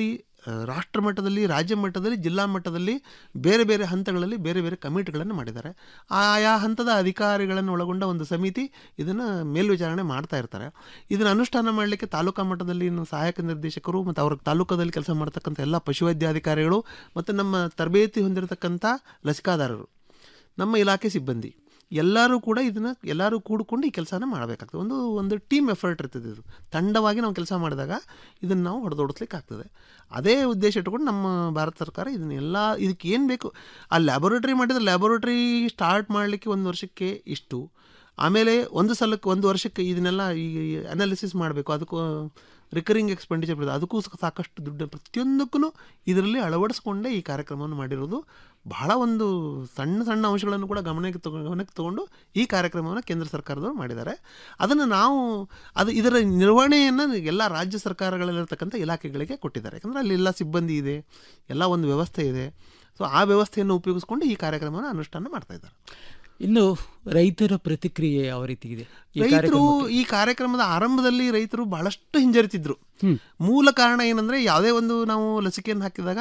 ಆ, ರಾಷ್ಟ್ರ ಮಟ್ಟದಲ್ಲಿ ರಾಜ್ಯ ಮಟ್ಟದಲ್ಲಿ ಜಿಲ್ಲಾ ಮಟ್ಟದಲ್ಲಿ ಬೇರೆ ಬೇರೆ ಹಂತಗಳಲ್ಲಿ ಬೇರೆ ಬೇರೆ ಕಮಿಟಿಗಳನ್ನು ಮಾಡಿದ್ದಾರೆ ಆಯಾ ಹಂತದ ಅಧಿಕಾರಿಗಳನ್ನು ಒಳಗೊಂಡ ಒಂದು ಸಮಿತಿ ಇದನ್ನು ಮೇಲ್ವಿಚಾರಣೆ ಮಾಡ್ತಾ ಇರ್ತಾರೆ ಇದನ್ನು ಅನುಷ್ಠಾನ ಮಾಡಲಿಕ್ಕೆ ತಾಲೂಕಾ ಮಟ್ಟದಲ್ಲಿ ಇನ್ನು ಸಹಾಯಕ ನಿರ್ದೇಶಕರು ಮತ್ತು ಅವ್ರ ತಾಲೂಕದಲ್ಲಿ ಕೆಲಸ ಮಾಡ್ತಕ್ಕಂಥ ಎಲ್ಲ ಪಶುವೈದ್ಯಾಧಿಕಾರಿಗಳು ಮತ್ತು ನಮ್ಮ ತರಬೇತಿ ಹೊಂದಿರತಕ್ಕಂಥ ಲಸಿಕಾದಾರರು ನಮ್ಮ ಇಲಾಖೆ ಸಿಬ್ಬಂದಿ ಎಲ್ಲರೂ ಕೂಡ ಇದನ್ನು ಎಲ್ಲರೂ ಕೂಡಿಕೊಂಡು ಈ ಕೆಲಸನ ಮಾಡಬೇಕಾಗ್ತದೆ ಒಂದು ಒಂದು ಟೀಮ್ ಎಫರ್ಟ್ ಇರ್ತದೆ ಇದು ತಂಡವಾಗಿ ನಾವು ಕೆಲಸ ಮಾಡಿದಾಗ ಇದನ್ನು ನಾವು ಹೊಡೆದೋಡಿಸ್ಲಿಕ್ಕೆ ಆಗ್ತದೆ ಅದೇ ಉದ್ದೇಶ ಇಟ್ಕೊಂಡು ನಮ್ಮ ಭಾರತ ಸರ್ಕಾರ ಇದನ್ನೆಲ್ಲ ಇದಕ್ಕೆ ಏನು ಬೇಕು ಆ ಲ್ಯಾಬೊರೇಟ್ರಿ ಮಾಡಿದ್ರೆ ಲ್ಯಾಬೊರೇಟ್ರಿ ಸ್ಟಾರ್ಟ್ ಮಾಡಲಿಕ್ಕೆ ಒಂದು ವರ್ಷಕ್ಕೆ ಇಷ್ಟು ಆಮೇಲೆ ಒಂದು ಸಲಕ್ಕೆ ಒಂದು ವರ್ಷಕ್ಕೆ ಇದನ್ನೆಲ್ಲ ಈ ಅನಾಲಿಸಿಸ್ ಮಾಡಬೇಕು ಅದಕ್ಕೂ ರಿಕರಿಂಗ್ ಎಕ್ಸ್ಪೆಂಡಿಚರ್ ಬರ್ತದೆ ಅದಕ್ಕೂ ಸಹ ಸಾಕಷ್ಟು ದುಡ್ಡು ಪ್ರತಿಯೊಂದಕ್ಕೂ ಇದರಲ್ಲಿ ಅಳವಡಿಸ್ಕೊಂಡೇ ಈ ಕಾರ್ಯಕ್ರಮವನ್ನು ಮಾಡಿರೋದು ಬಹಳ ಒಂದು ಸಣ್ಣ ಸಣ್ಣ ಅಂಶಗಳನ್ನು ಕೂಡ ಗಮನಕ್ಕೆ ತಗೊ ಗಮನಕ್ಕೆ ತಗೊಂಡು ಈ ಕಾರ್ಯಕ್ರಮವನ್ನು ಕೇಂದ್ರ ಸರ್ಕಾರದವರು ಮಾಡಿದ್ದಾರೆ ಅದನ್ನು ನಾವು ಅದು ಇದರ ನಿರ್ವಹಣೆಯನ್ನು ಎಲ್ಲ ರಾಜ್ಯ ಸರ್ಕಾರಗಳಲ್ಲಿರ್ತಕ್ಕಂಥ ಇಲಾಖೆಗಳಿಗೆ ಕೊಟ್ಟಿದ್ದಾರೆ ಯಾಕಂದರೆ ಅಲ್ಲಿ ಎಲ್ಲ ಸಿಬ್ಬಂದಿ ಇದೆ ಎಲ್ಲ ಒಂದು ವ್ಯವಸ್ಥೆ ಇದೆ ಸೊ ಆ ವ್ಯವಸ್ಥೆಯನ್ನು ಉಪಯೋಗಿಸ್ಕೊಂಡು ಈ ಕಾರ್ಯಕ್ರಮವನ್ನು ಅನುಷ್ಠಾನ ಮಾಡ್ತಾ ಇದ್ದಾರೆ ಇನ್ನು ರೈತರ ಪ್ರತಿಕ್ರಿಯೆ ಯಾವ ರೀತಿ ಇದೆ ಈ ರೈತರು ಕಾರ್ಯಕ್ರಮಕ್ಕೆ? ಈ ಕಾರ್ಯಕ್ರಮದ ಆರಂಭದಲ್ಲಿ ರೈತರು ಬಹಳಷ್ಟು ಹಿಂಜರಿತಿದ್ರು ಮೂಲ ಕಾರಣ ಏನಂದ್ರೆ ಯಾವುದೇ ಒಂದು ನಾವು ಲಸಿಕೆಯನ್ನು ಹಾಕಿದಾಗ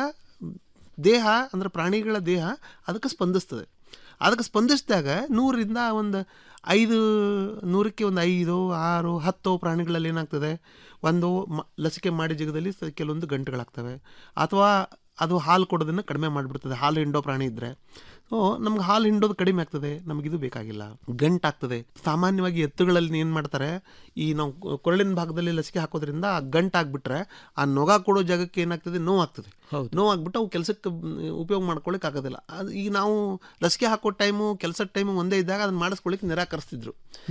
ದೇಹ ಅಂದ್ರೆ ಪ್ರಾಣಿಗಳ ದೇಹ ಅದಕ್ಕೆ ಸ್ಪಂದಿಸ್ತದೆ ಅದಕ್ಕೆ ಸ್ಪಂದಿಸಿದಾಗ ನೂರರಿಂದ ಒಂದು ಐದು ನೂರಕ್ಕೆ ಒಂದು ಐದು ಆರು ಹತ್ತು ಪ್ರಾಣಿಗಳಲ್ಲಿ ಏನಾಗ್ತದೆ ಒಂದು ಮ ಲಸಿಕೆ ಮಾಡಿ ಜಾಗದಲ್ಲಿ ಸ- ಕೆಲವೊಂದು ಗಂಟುಗಳಾಗ್ತವೆ ಅಥವಾ ಅದು ಹಾಲು ಕೊಡೋದನ್ನು ಕಡಿಮೆ ಮಾಡಿಬಿಡ್ತದೆ ಹಾಲು ಹಿಂಡೋ ಪ್ರಾಣಿ ಇದ್ದರೆ ಸೊ ನಮ್ಗೆ ಹಾಲು ಹಿಂಡೋದು ಕಡಿಮೆ ಆಗ್ತದೆ ನಮಗಿದು ಬೇಕಾಗಿಲ್ಲ ಗಂಟಾಗ್ತದೆ ಸಾಮಾನ್ಯವಾಗಿ ಎತ್ತುಗಳಲ್ಲಿ ಏನು ಮಾಡ್ತಾರೆ ಈ ನಾವು ಕೊ- ಕೊರಳಿನ ಭಾಗದಲ್ಲಿ ಲಸಿಕೆ ಹಾಕೋದ್ರಿಂದ ಆ ಗಂಟಾಗ್ಬಿಟ್ರೆ ಆ ನೊಗ ಕೊಡೋ ಜಾಗಕ್ಕೆ ಏನಾಗ್ತದೆ ನೋವಾಗ್ತದೆ ನೋವಾಗ್ಬಿಟ್ಟು ಅವು ಕೆಲಸಕ್ಕೆ ಉಪಯೋಗ ಮಾಡ್ಕೊಳ್ಳಿಕ್ಕೆ ಆಗೋದಿಲ್ಲ ಅದು ಈಗ ನಾವು ಲಸಿಕೆ ಹಾಕೋ ಟೈಮು ಕೆಲಸದ ಟೈಮು ಒಂದೇ ಇದ್ದಾಗ ಅದನ್ನ ಮಾಡಿಸ್ಕೊಳ್ಳಿಕ್ಕೆ ನಿರಾಕರಿಸ್ತಿದ್ರು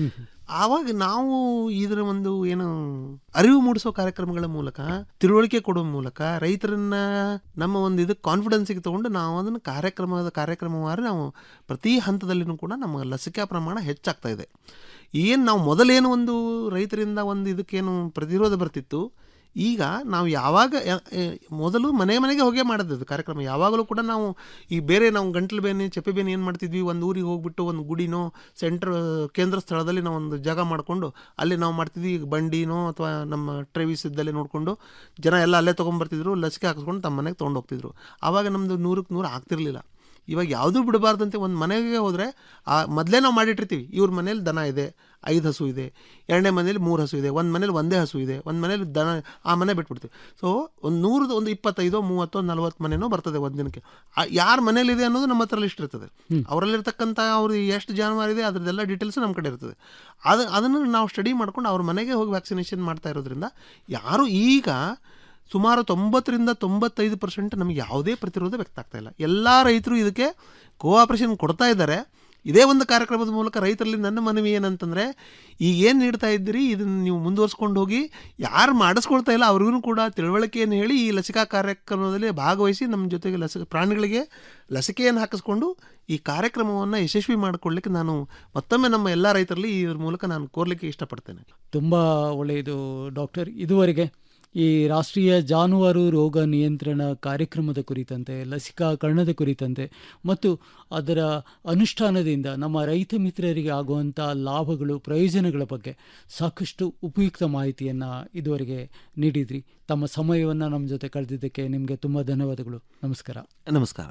ಆವಾಗ ನಾವು ಇದರ ಒಂದು ಏನು ಅರಿವು ಮೂಡಿಸೋ ಕಾರ್ಯಕ್ರಮಗಳ ಮೂಲಕ ತಿಳುವಳಿಕೆ ಕೊಡೋ ಮೂಲಕ ರೈತರನ್ನ ನಮ್ಮ ಒಂದು ಇದಕ್ಕೆ ಕಾನ್ಫಿಡೆನ್ಸಿಗೆ ತಗೊಂಡು ನಾವು ಅದನ್ನು ಕಾರ್ಯಕ್ರಮದ ಕಾರ್ಯಕ್ರಮವಾರು ನಾವು ಪ್ರತಿ ಹಂತದಲ್ಲಿನೂ ಕೂಡ ನಮ್ಮ ಲಸಿಕಾ ಪ್ರಮಾಣ ಹೆಚ್ಚಾಗ್ತಾ ಇದೆ ಏನು ನಾವು ಮೊದಲೇನು ಒಂದು ರೈತರಿಂದ ಒಂದು ಇದಕ್ಕೇನು ಪ್ರತಿರೋಧ ಬರ್ತಿತ್ತು ಈಗ ನಾವು ಯಾವಾಗ ಯ- ಎ- ಮೊದಲು ಮನೆ ಮನೆಗೆ ಹೋಗೇ ಮಾಡಿದ್ದು ಕಾರ್ಯಕ್ರಮ ಯಾವಾಗಲೂ ಕೂಡ ನಾವು ಈ ಬೇರೆ ನಾವು ಗಂಟಲು ಬೇನೆ ಚಪ್ಪೆ ಬೇನೆ ಏನು ಮಾಡ್ತಿದ್ವಿ ಒಂದು ಊರಿಗೆ ಹೋಗ್ಬಿಟ್ಟು ಒಂದು ಗುಡಿನೋ ಸೆಂಟ್ರ್ ಕೇಂದ್ರ ಸ್ಥಳದಲ್ಲಿ ನಾವು ಒಂದು ಜಾಗ ಮಾಡಿಕೊಂಡು ಅಲ್ಲಿ ನಾವು ಮಾಡ್ತಿದ್ವಿ ಈಗ ಬಂಡಿನೋ ಅಥವಾ ನಮ್ಮ ಟ್ರೇವಿಸ್ ಇದ್ದಲ್ಲಿ ನೋಡಿಕೊಂಡು ಜನ ಎಲ್ಲ ಅಲ್ಲೇ ತೊಗೊಂಬರ್ತಿದ್ರು ಲಸಿಕೆ ಹಾಕಿಸ್ಕೊಂಡು ತಮ್ಮ ಮನೆಗೆ ತೊಗೊಂಡು ಹೋಗ್ತಿದ್ರು ಆವಾಗ ನಮ್ಮದು ನೂರಕ್ಕೆ ನೂರು ಆಗ್ತಿರ್ಲಿಲ್ಲ ಇವಾಗ ಯಾವುದೂ ಬಿಡಬಾರ್ದಂತೆ ಒಂದು ಮನೆಗೆ ಹೋದರೆ ಆ ಮೊದಲೇ ನಾವು ಮಾಡಿಟ್ಟಿರ್ತೀವಿ ಇವ್ರ ಮನೇಲಿ ದನ ಇದೆ ಐದು ಹಸು ಇದೆ ಎರಡನೇ ಮನೇಲಿ ಮೂರು ಹಸು ಇದೆ ಒಂದು ಮನೇಲಿ ಒಂದೇ ಹಸು ಇದೆ ಒಂದು ಮನೇಲಿ ದನ ಆ ಮನೆ ಬಿಟ್ಬಿಡ್ತೀವಿ ಸೊ ಒಂದು ನೂರು ಒಂದು ಇಪ್ಪತ್ತೈದೋ ಮೂವತ್ತೋ ನಲ್ವತ್ತು ಮನೆನೋ ಬರ್ತದೆ ಒಂದು ದಿನಕ್ಕೆ ಯಾರ ಮನೇಲಿದೆ ಅನ್ನೋದು ನಮ್ಮ ಹತ್ರ ಲಿಸ್ಟ್ ಇರ್ತದೆ ಅವರಲ್ಲಿರ್ತಕ್ಕಂಥ ಅವ್ರು ಎಷ್ಟು ಜಾನುವಾರು ಇದೆ ಅದ್ರದ್ದೆಲ್ಲ ಡೀಟೇಲ್ಸ್ ನಮ್ಮ ಕಡೆ ಇರ್ತದೆ ಅದು ಅದನ್ನು ನಾವು ಸ್ಟಡಿ ಮಾಡ್ಕೊಂಡು ಅವ್ರ ಮನೆಗೆ ಹೋಗಿ ವ್ಯಾಕ್ಸಿನೇಷನ್ ಮಾಡ್ತಾ ಇರೋದ್ರಿಂದ ಯಾರು ಈಗ ಸುಮಾರು ತೊಂಬತ್ತರಿಂದ ತೊಂಬತ್ತೈದು ಪರ್ಸೆಂಟ್ ನಮಗೆ ಯಾವುದೇ ಪ್ರತಿರೋಧ ವ್ಯಕ್ತ ಆಗ್ತಾ ಇಲ್ಲ ಎಲ್ಲ ರೈತರು ಇದಕ್ಕೆ ಕೋಆಪರೇಷನ್ ಕೊಡ್ತಾ ಇದ್ದಾರೆ ಇದೇ ಒಂದು ಕಾರ್ಯಕ್ರಮದ ಮೂಲಕ ರೈತರಲ್ಲಿ ನನ್ನ ಮನವಿ ಏನಂತಂದರೆ ಈಗ ಏನು ನೀಡ್ತಾ ಇದ್ದೀರಿ ಇದನ್ನು ನೀವು ಮುಂದುವರ್ಸ್ಕೊಂಡು ಹೋಗಿ ಯಾರು ಮಾಡಿಸ್ಕೊಳ್ತಾ ಇಲ್ಲ ಅವ್ರಿಗೂ ಕೂಡ ತಿಳುವಳಿಕೆಯನ್ನು ಹೇಳಿ ಈ ಲಸಿಕಾ ಕಾರ್ಯಕ್ರಮದಲ್ಲಿ ಭಾಗವಹಿಸಿ ನಮ್ಮ ಜೊತೆಗೆ ಲಸಿಕೆ ಪ್ರಾಣಿಗಳಿಗೆ ಲಸಿಕೆಯನ್ನು ಹಾಕಿಸ್ಕೊಂಡು ಈ ಕಾರ್ಯಕ್ರಮವನ್ನು ಯಶಸ್ವಿ ಮಾಡಿಕೊಳ್ಳಿಕ್ಕೆ ನಾನು ಮತ್ತೊಮ್ಮೆ ನಮ್ಮ ಎಲ್ಲ ರೈತರಲ್ಲಿ ಈ ಮೂಲಕ ನಾನು ಕೋರ್ಲಿಕ್ಕೆ ಇಷ್ಟಪಡ್ತೇನೆ ತುಂಬ ಒಳ್ಳೆಯದು ಡಾಕ್ಟರ್ ಇದುವರೆಗೆ ಈ ರಾಷ್ಟ್ರೀಯ ಜಾನುವಾರು ರೋಗ ನಿಯಂತ್ರಣ ಕಾರ್ಯಕ್ರಮದ ಕುರಿತಂತೆ ಲಸಿಕಾಕರಣದ ಕುರಿತಂತೆ ಮತ್ತು ಅದರ ಅನುಷ್ಠಾನದಿಂದ ನಮ್ಮ ರೈತ ಮಿತ್ರರಿಗೆ ಆಗುವಂಥ ಲಾಭಗಳು ಪ್ರಯೋಜನಗಳ ಬಗ್ಗೆ ಸಾಕಷ್ಟು ಉಪಯುಕ್ತ ಮಾಹಿತಿಯನ್ನು ಇದುವರೆಗೆ ನೀಡಿದ್ರಿ ತಮ್ಮ ಸಮಯವನ್ನು ನಮ್ಮ ಜೊತೆ ಕಳೆದಿದ್ದಕ್ಕೆ ನಿಮಗೆ ತುಂಬ ಧನ್ಯವಾದಗಳು ನಮಸ್ಕಾರ ನಮಸ್ಕಾರ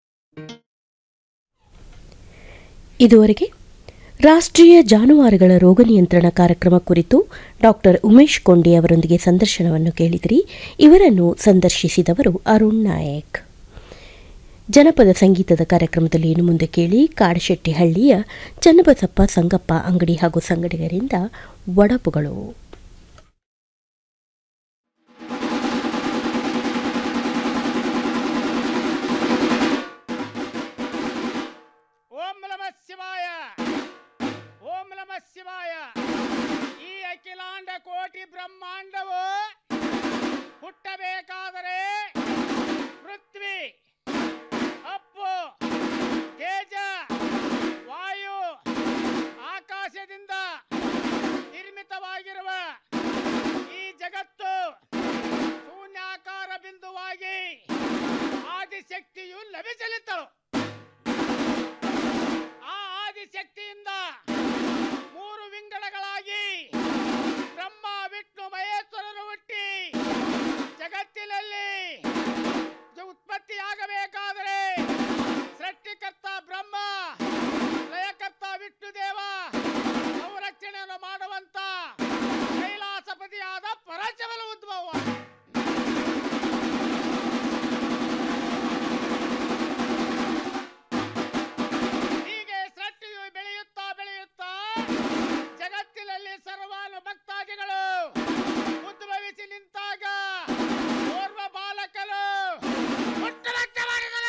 ಇದುವರೆಗೆ ರಾಷ್ಟ್ರೀಯ ಜಾನುವಾರುಗಳ ರೋಗ ನಿಯಂತ್ರಣ ಕಾರ್ಯಕ್ರಮ ಕುರಿತು ಡಾಕ್ಟರ್ ಉಮೇಶ್ ಕೊಂಡಿ ಅವರೊಂದಿಗೆ ಸಂದರ್ಶನವನ್ನು ಕೇಳಿದಿರಿ ಇವರನ್ನು ಸಂದರ್ಶಿಸಿದವರು ಅರುಣ್ ನಾಯಕ್ ಜನಪದ ಸಂಗೀತದ ಕಾರ್ಯಕ್ರಮದಲ್ಲಿ ಇನ್ನು ಮುಂದೆ ಕೇಳಿ ಕಾಡಶೆಟ್ಟಿಹಳ್ಳಿಯ ಚನ್ನಬಸಪ್ಪ ಸಂಗಪ್ಪ ಅಂಗಡಿ ಹಾಗೂ ಸಂಗಡಿಗರಿಂದ ಒಡಪುಗಳು ಓಂ ನಮ ಶಿವಾಯ ಓಂ ನಮ ಶಿವಾಯ ಈ ಅಖಿಲಾಂಡ ಕೋಟಿ ಬ್ರಹ್ಮಾಂಡವು ಹುಟ್ಟಬೇಕಾದರೆ ಪೃಥ್ವಿ ಅಪ್ಪು ತೇಜ ವಾಯು ಆಕಾಶದಿಂದ ನಿರ್ಮಿತವಾಗಿರುವ ಈ ಜಗತ್ತು ಶೂನ್ಯಾಕಾರ ಬಿಂದುವಾಗಿ ಆದಿಶಕ್ತಿಯು ಲಭಿಸಲಿದ್ದಳು ಆ ಆದಿಶಕ್ತಿಯಿಂದ ಮೂರು ವಿಂಗಡಗಳಾಗಿ ಬ್ರಹ್ಮ ವಿಷ್ಣು ಮಹೇಶ್ವರರು ಹುಟ್ಟಿ ಜಗತ್ತಿನಲ್ಲಿ ಉತ್ಪತ್ತಿಯಾಗಬೇಕಾದರೆ ಸೃಷ್ಟಿಕರ್ತ ಬ್ರಹ್ಮ ಲಯಕರ್ತ ವಿಷ್ಣುದೇವ ಸಂರಕ್ಷಣೆಯನ್ನು ಮಾಡುವಂತ ಕೈಲಾಸಪತಿಯಾದ ಪರಶವನ ಉದ್ಭವ ಹೀಗೆ ಸೃಷ್ಟಿಯು ಬೆಳೆಯುತ್ತಾ ಬೆಳೆಯುತ್ತಾ ಜಗತ್ತಿನಲ್ಲಿ ಸರ್ವಾನು ಭಕ್ತಾದಿಗಳು ಉದ್ಭವಿಸಿ ನಿಂತಾಗ ಓರ್ವ ಬಾಲಕನು ಹುಟ್ಟುರಕ್ತ ಮಾಡಿದನ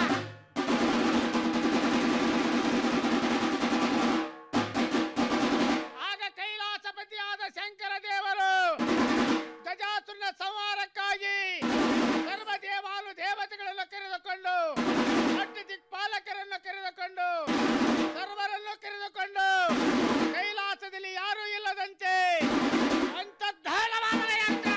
ಆಗ ಕೈಲಾಸಪತಿಯಾದ ಶಂಕರ ದೇವರು ಗಜಾಸುರನ ಸಂಹಾರಕ್ಕಾಗಿ ಸರ್ವ ದೇವಾನು ದೇವತೆಗಳನ್ನು ಕರೆದುಕೊಂಡು ಅಡ್ಡ ದಿಕ್ಪಾಲಕರನ್ನು ಕರೆದುಕೊಂಡು ಸರ್ವರನ್ನು ಕರೆದುಕೊಂಡು ಕೈಲಾಸದಲ್ಲಿ ಯಾರೂ ಇಲ್ಲದಂತೆ ಅಂತರ್ಧಾನವಾದ ಯಂತ್ರ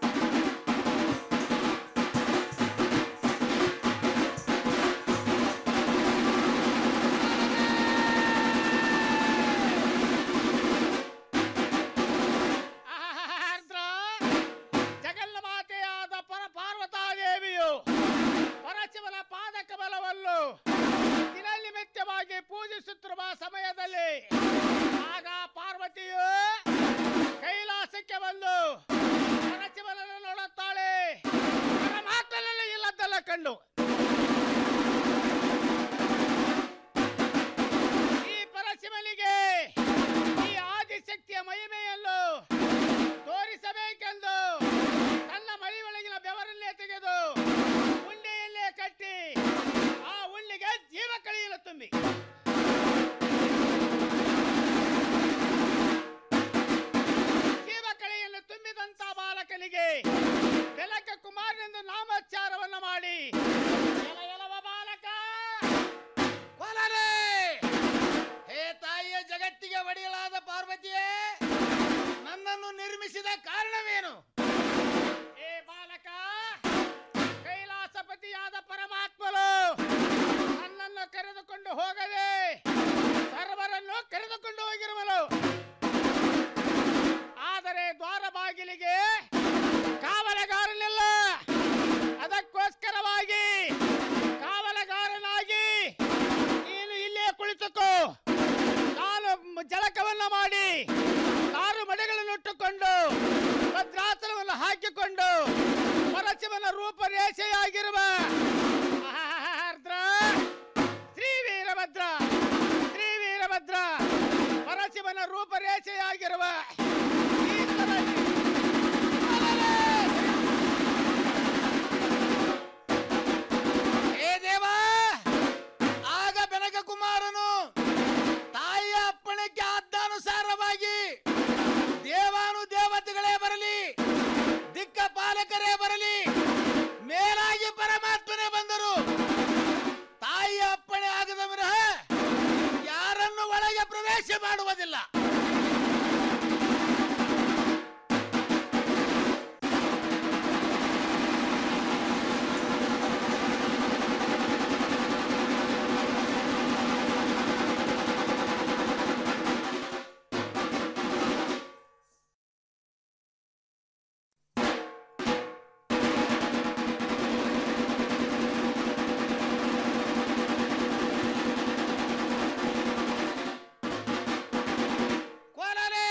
ಆರ್ದ್ರ ಜಗನ್ಮಾತೆಯಾದ ಪರ ಪಾರ್ವತಾದೇವಿಯು ಪರಶಿವನ ಪಾದಕ ಬಲವನ್ನು ದಿನನಿಮಿತ್ತವಾಗಿ ಪೂಜಿಸುತ್ತಿರುವ ಸಮಯದಲ್ಲಿ ಆಗ ಪಾರ್ವತಿಯು ಕೈಲಾಸಕ್ಕೆ ಬಂದು ಪರಶಿವನನ್ನು ನೋಡುತ್ತಾಳೆ ಪರಮಾತ್ಮನಲ್ಲಿ ಇಲ್ಲದ್ದಲ್ಲ ಕಂಡು ಈ ಪರಶಿವನಿಗೆ ಈ ಆದಿಶಕ್ತಿಯ ಮಹಿಮೆಯನ್ನು ತೋರಿಸಬೇಕೆಂದು ತನ್ನ ಮೈ ಒಳಗಿನ ಬೆವರನ್ನೇ ತೆಗೆದು ಉಂಡೆಯಲ್ಲೇ ಕಟ್ಟಿ ಆ ಉಂಡಿಗೆ ಜೀವ ಕಳೆಯಲು ತುಂಬಿ ಜೀವ ಕಳೆಯನ್ನು ತುಂಬಿದಂತ ಬಾಲಕನಿಗೆ ಬೆಲಕ ಕುಮಾರನೆಂದು ನಾಮೋಚ್ಚಾರವನ್ನು ಮಾಡಿ ಎಲ ಎಲವ ಬಾಲಕ ಕೊಲರೆ ಹೇ ತಾಯಿಯ ಜಗತ್ತಿಗೆ ಒಡೆಯಲಾದ ಪಾರ್ವತಿಯೇ ನನ್ನನ್ನು ನಿರ್ಮಿಸಿದ ಕಾರಣವೇನು ಏ ಬಾಲಕ ಕೈಲಾಸಪತಿಯಾದ ಪರಮಾತ್ಮನು ನನ್ನನ್ನು ಕರೆದುಕೊಂಡು ಹೋಗದೆ ಸರ್ವರನ್ನು ಕರೆದುಕೊಂಡು ಹೋಗಿರುವನು ಆದರೆ ದ್ವಾರ ಬಾಗಿಲಿಗೆ ಕಾವಲುಗಾರನಿಲ್ಲ ಅದಕ್ಕೋಸ್ಕರವಾಗಿ ಕಾವಲುಗಾರನಾಗಿ ನೀನು ಇಲ್ಲೇ ಕುಳಿತುಕೋ ನಾನು ಮ- ಜಳಕವನ್ನ ಮಾಡಿ ಆರು ಮಡಿಗಳನ್ನು ಇಟ್ಟುಕೊಂಡು ಭದ್ರಾಸನವನ್ನು ಹಾಕಿಕೊಂಡು ಪರಶಿವನ ರೂಪರೇಷೆಯಾಗಿರುವ ಆರ್ದ್ರ ಶ್ರೀ ವೀರಭದ್ರ ಶ್ರೀ ವೀರಭದ್ರ ಪರಶಿವನ ರೂಪರೇಷೆಯಾಗಿರುವ ಈಶ್ವರನೇ. ಏ ದೇವ ಆಗ ಬೆನಕ ಕುಮಾರನು ತಾಯಿಯ ಅಪ್ಪಣೆಗೆ ಆದ್ದಾನುಸಾರವಾಗಿ ದೇವಾನು ದೇವತೆಗಳೇ ಬರಲಿ ದಿಕ್ಕ ಪಾಲಕರೇ ಬರಲಿ ಮೇಲಾಗಿ ಪರಮಾತ್ಮನೇ ಬಂದರು ತಾಯಿಯ ಅಪ್ಪಣೆ ಆಗದ ವಿರಹ ಯಾರನ್ನು ಒಳಗೆ ಪ್ರವೇಶ ಮಾಡುವುದಿಲ್ಲ ಕೊರಲೆ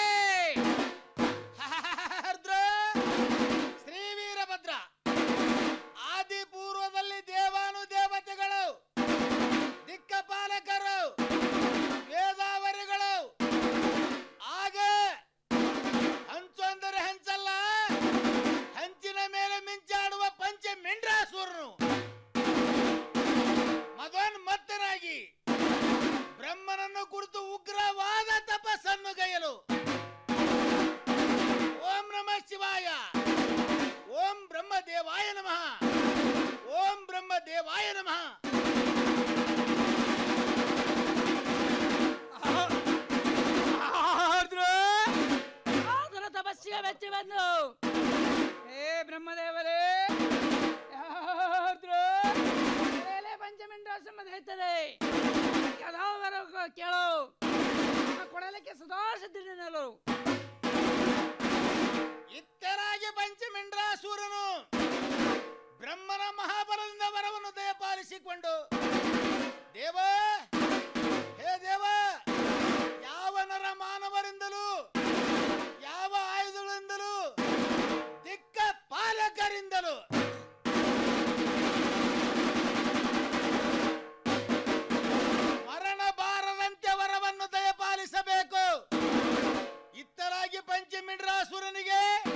ಹರ್ದ್ರ ಶ್ರೀ ವೀರಭದ್ರ ಆದಿ ಪೂರ್ವದಲ್ಲಿ ದೇವಾನು ದೇವತೆಗಳು ದಿಕ್ಕಪಾಲಕರು ವೇದಾವರಿಗಳು ಆಗ ಹಂಚು ಅಂದರೆ ಹಂಚಲ್ಲ ಹಂಚಿನ ಮೇಲೆ ಮಿಂಚಾಡುವ ಪಂಚ ಮೆಂಡ್ರಾಸುರನು ಮದೋನ್ಮತ್ತನಾಗಿ ಬ್ರಹ್ಮನನ್ನು ಕುರಿತು ಉಗ್ರವಾದ ತಪಸ್ಸನ್ನು ಗೈಯಲು ಓಂ ನಮಃ ಶಿವಾಯ ಓಂ ಬ್ರಹ್ಮ ದೇವಾಯ ನಮಃ ಓಂ ಬ್ರಹ್ಮ ದೇವಾಯ ನಮಃ ಆದರ ತಪಸ್ಸಿಗೆ ಮೆಚ್ಚಿ ಬಂದು ಏ ಬ್ರಹ್ಮದೇವರೇ ಯಾರ್ದ್ರು? ತಲೆಯಲ್ಲೇ ಪಂಚಮಿಂಡ್ರಾಶ್ರಮ ದೈತದೆ ಯಾವ್ದಾವರು ಕೇಳು ಆ ಕೊಡಲಿಕ್ಕೆ ಸದಾ ಸಿದ್ಧನಿಲ್ಲರು ಇತ್ತರಾಗಿ ಪಂಚಮಿಂಡ್ರಾಸೂರನು ಬ್ರಹ್ಮನ ಮಹಾಬಲದಿಂದ ವರವನ್ನು ದಯಪಾಲಿಸಿಕೊಂಡು ದೇವ ಹೇ ದೇವ ಯಾವ ನರ ಮಾನವರಿಂದಲೂ ಯಾವ ಆಯುಧಗಳಿಂದಲೂ ದಿಕ್ಕ ಪಾಲಕರಿಂದಲೂ ಮರಣ ಬಾರದಂತೆ ವರವನ್ನು ದಯಪಾಲಿಸಬೇಕು ಇತ್ತರಾಗಿ ಪಂಚಮಿಂಡ್ರಾಸುರನಿಗೆ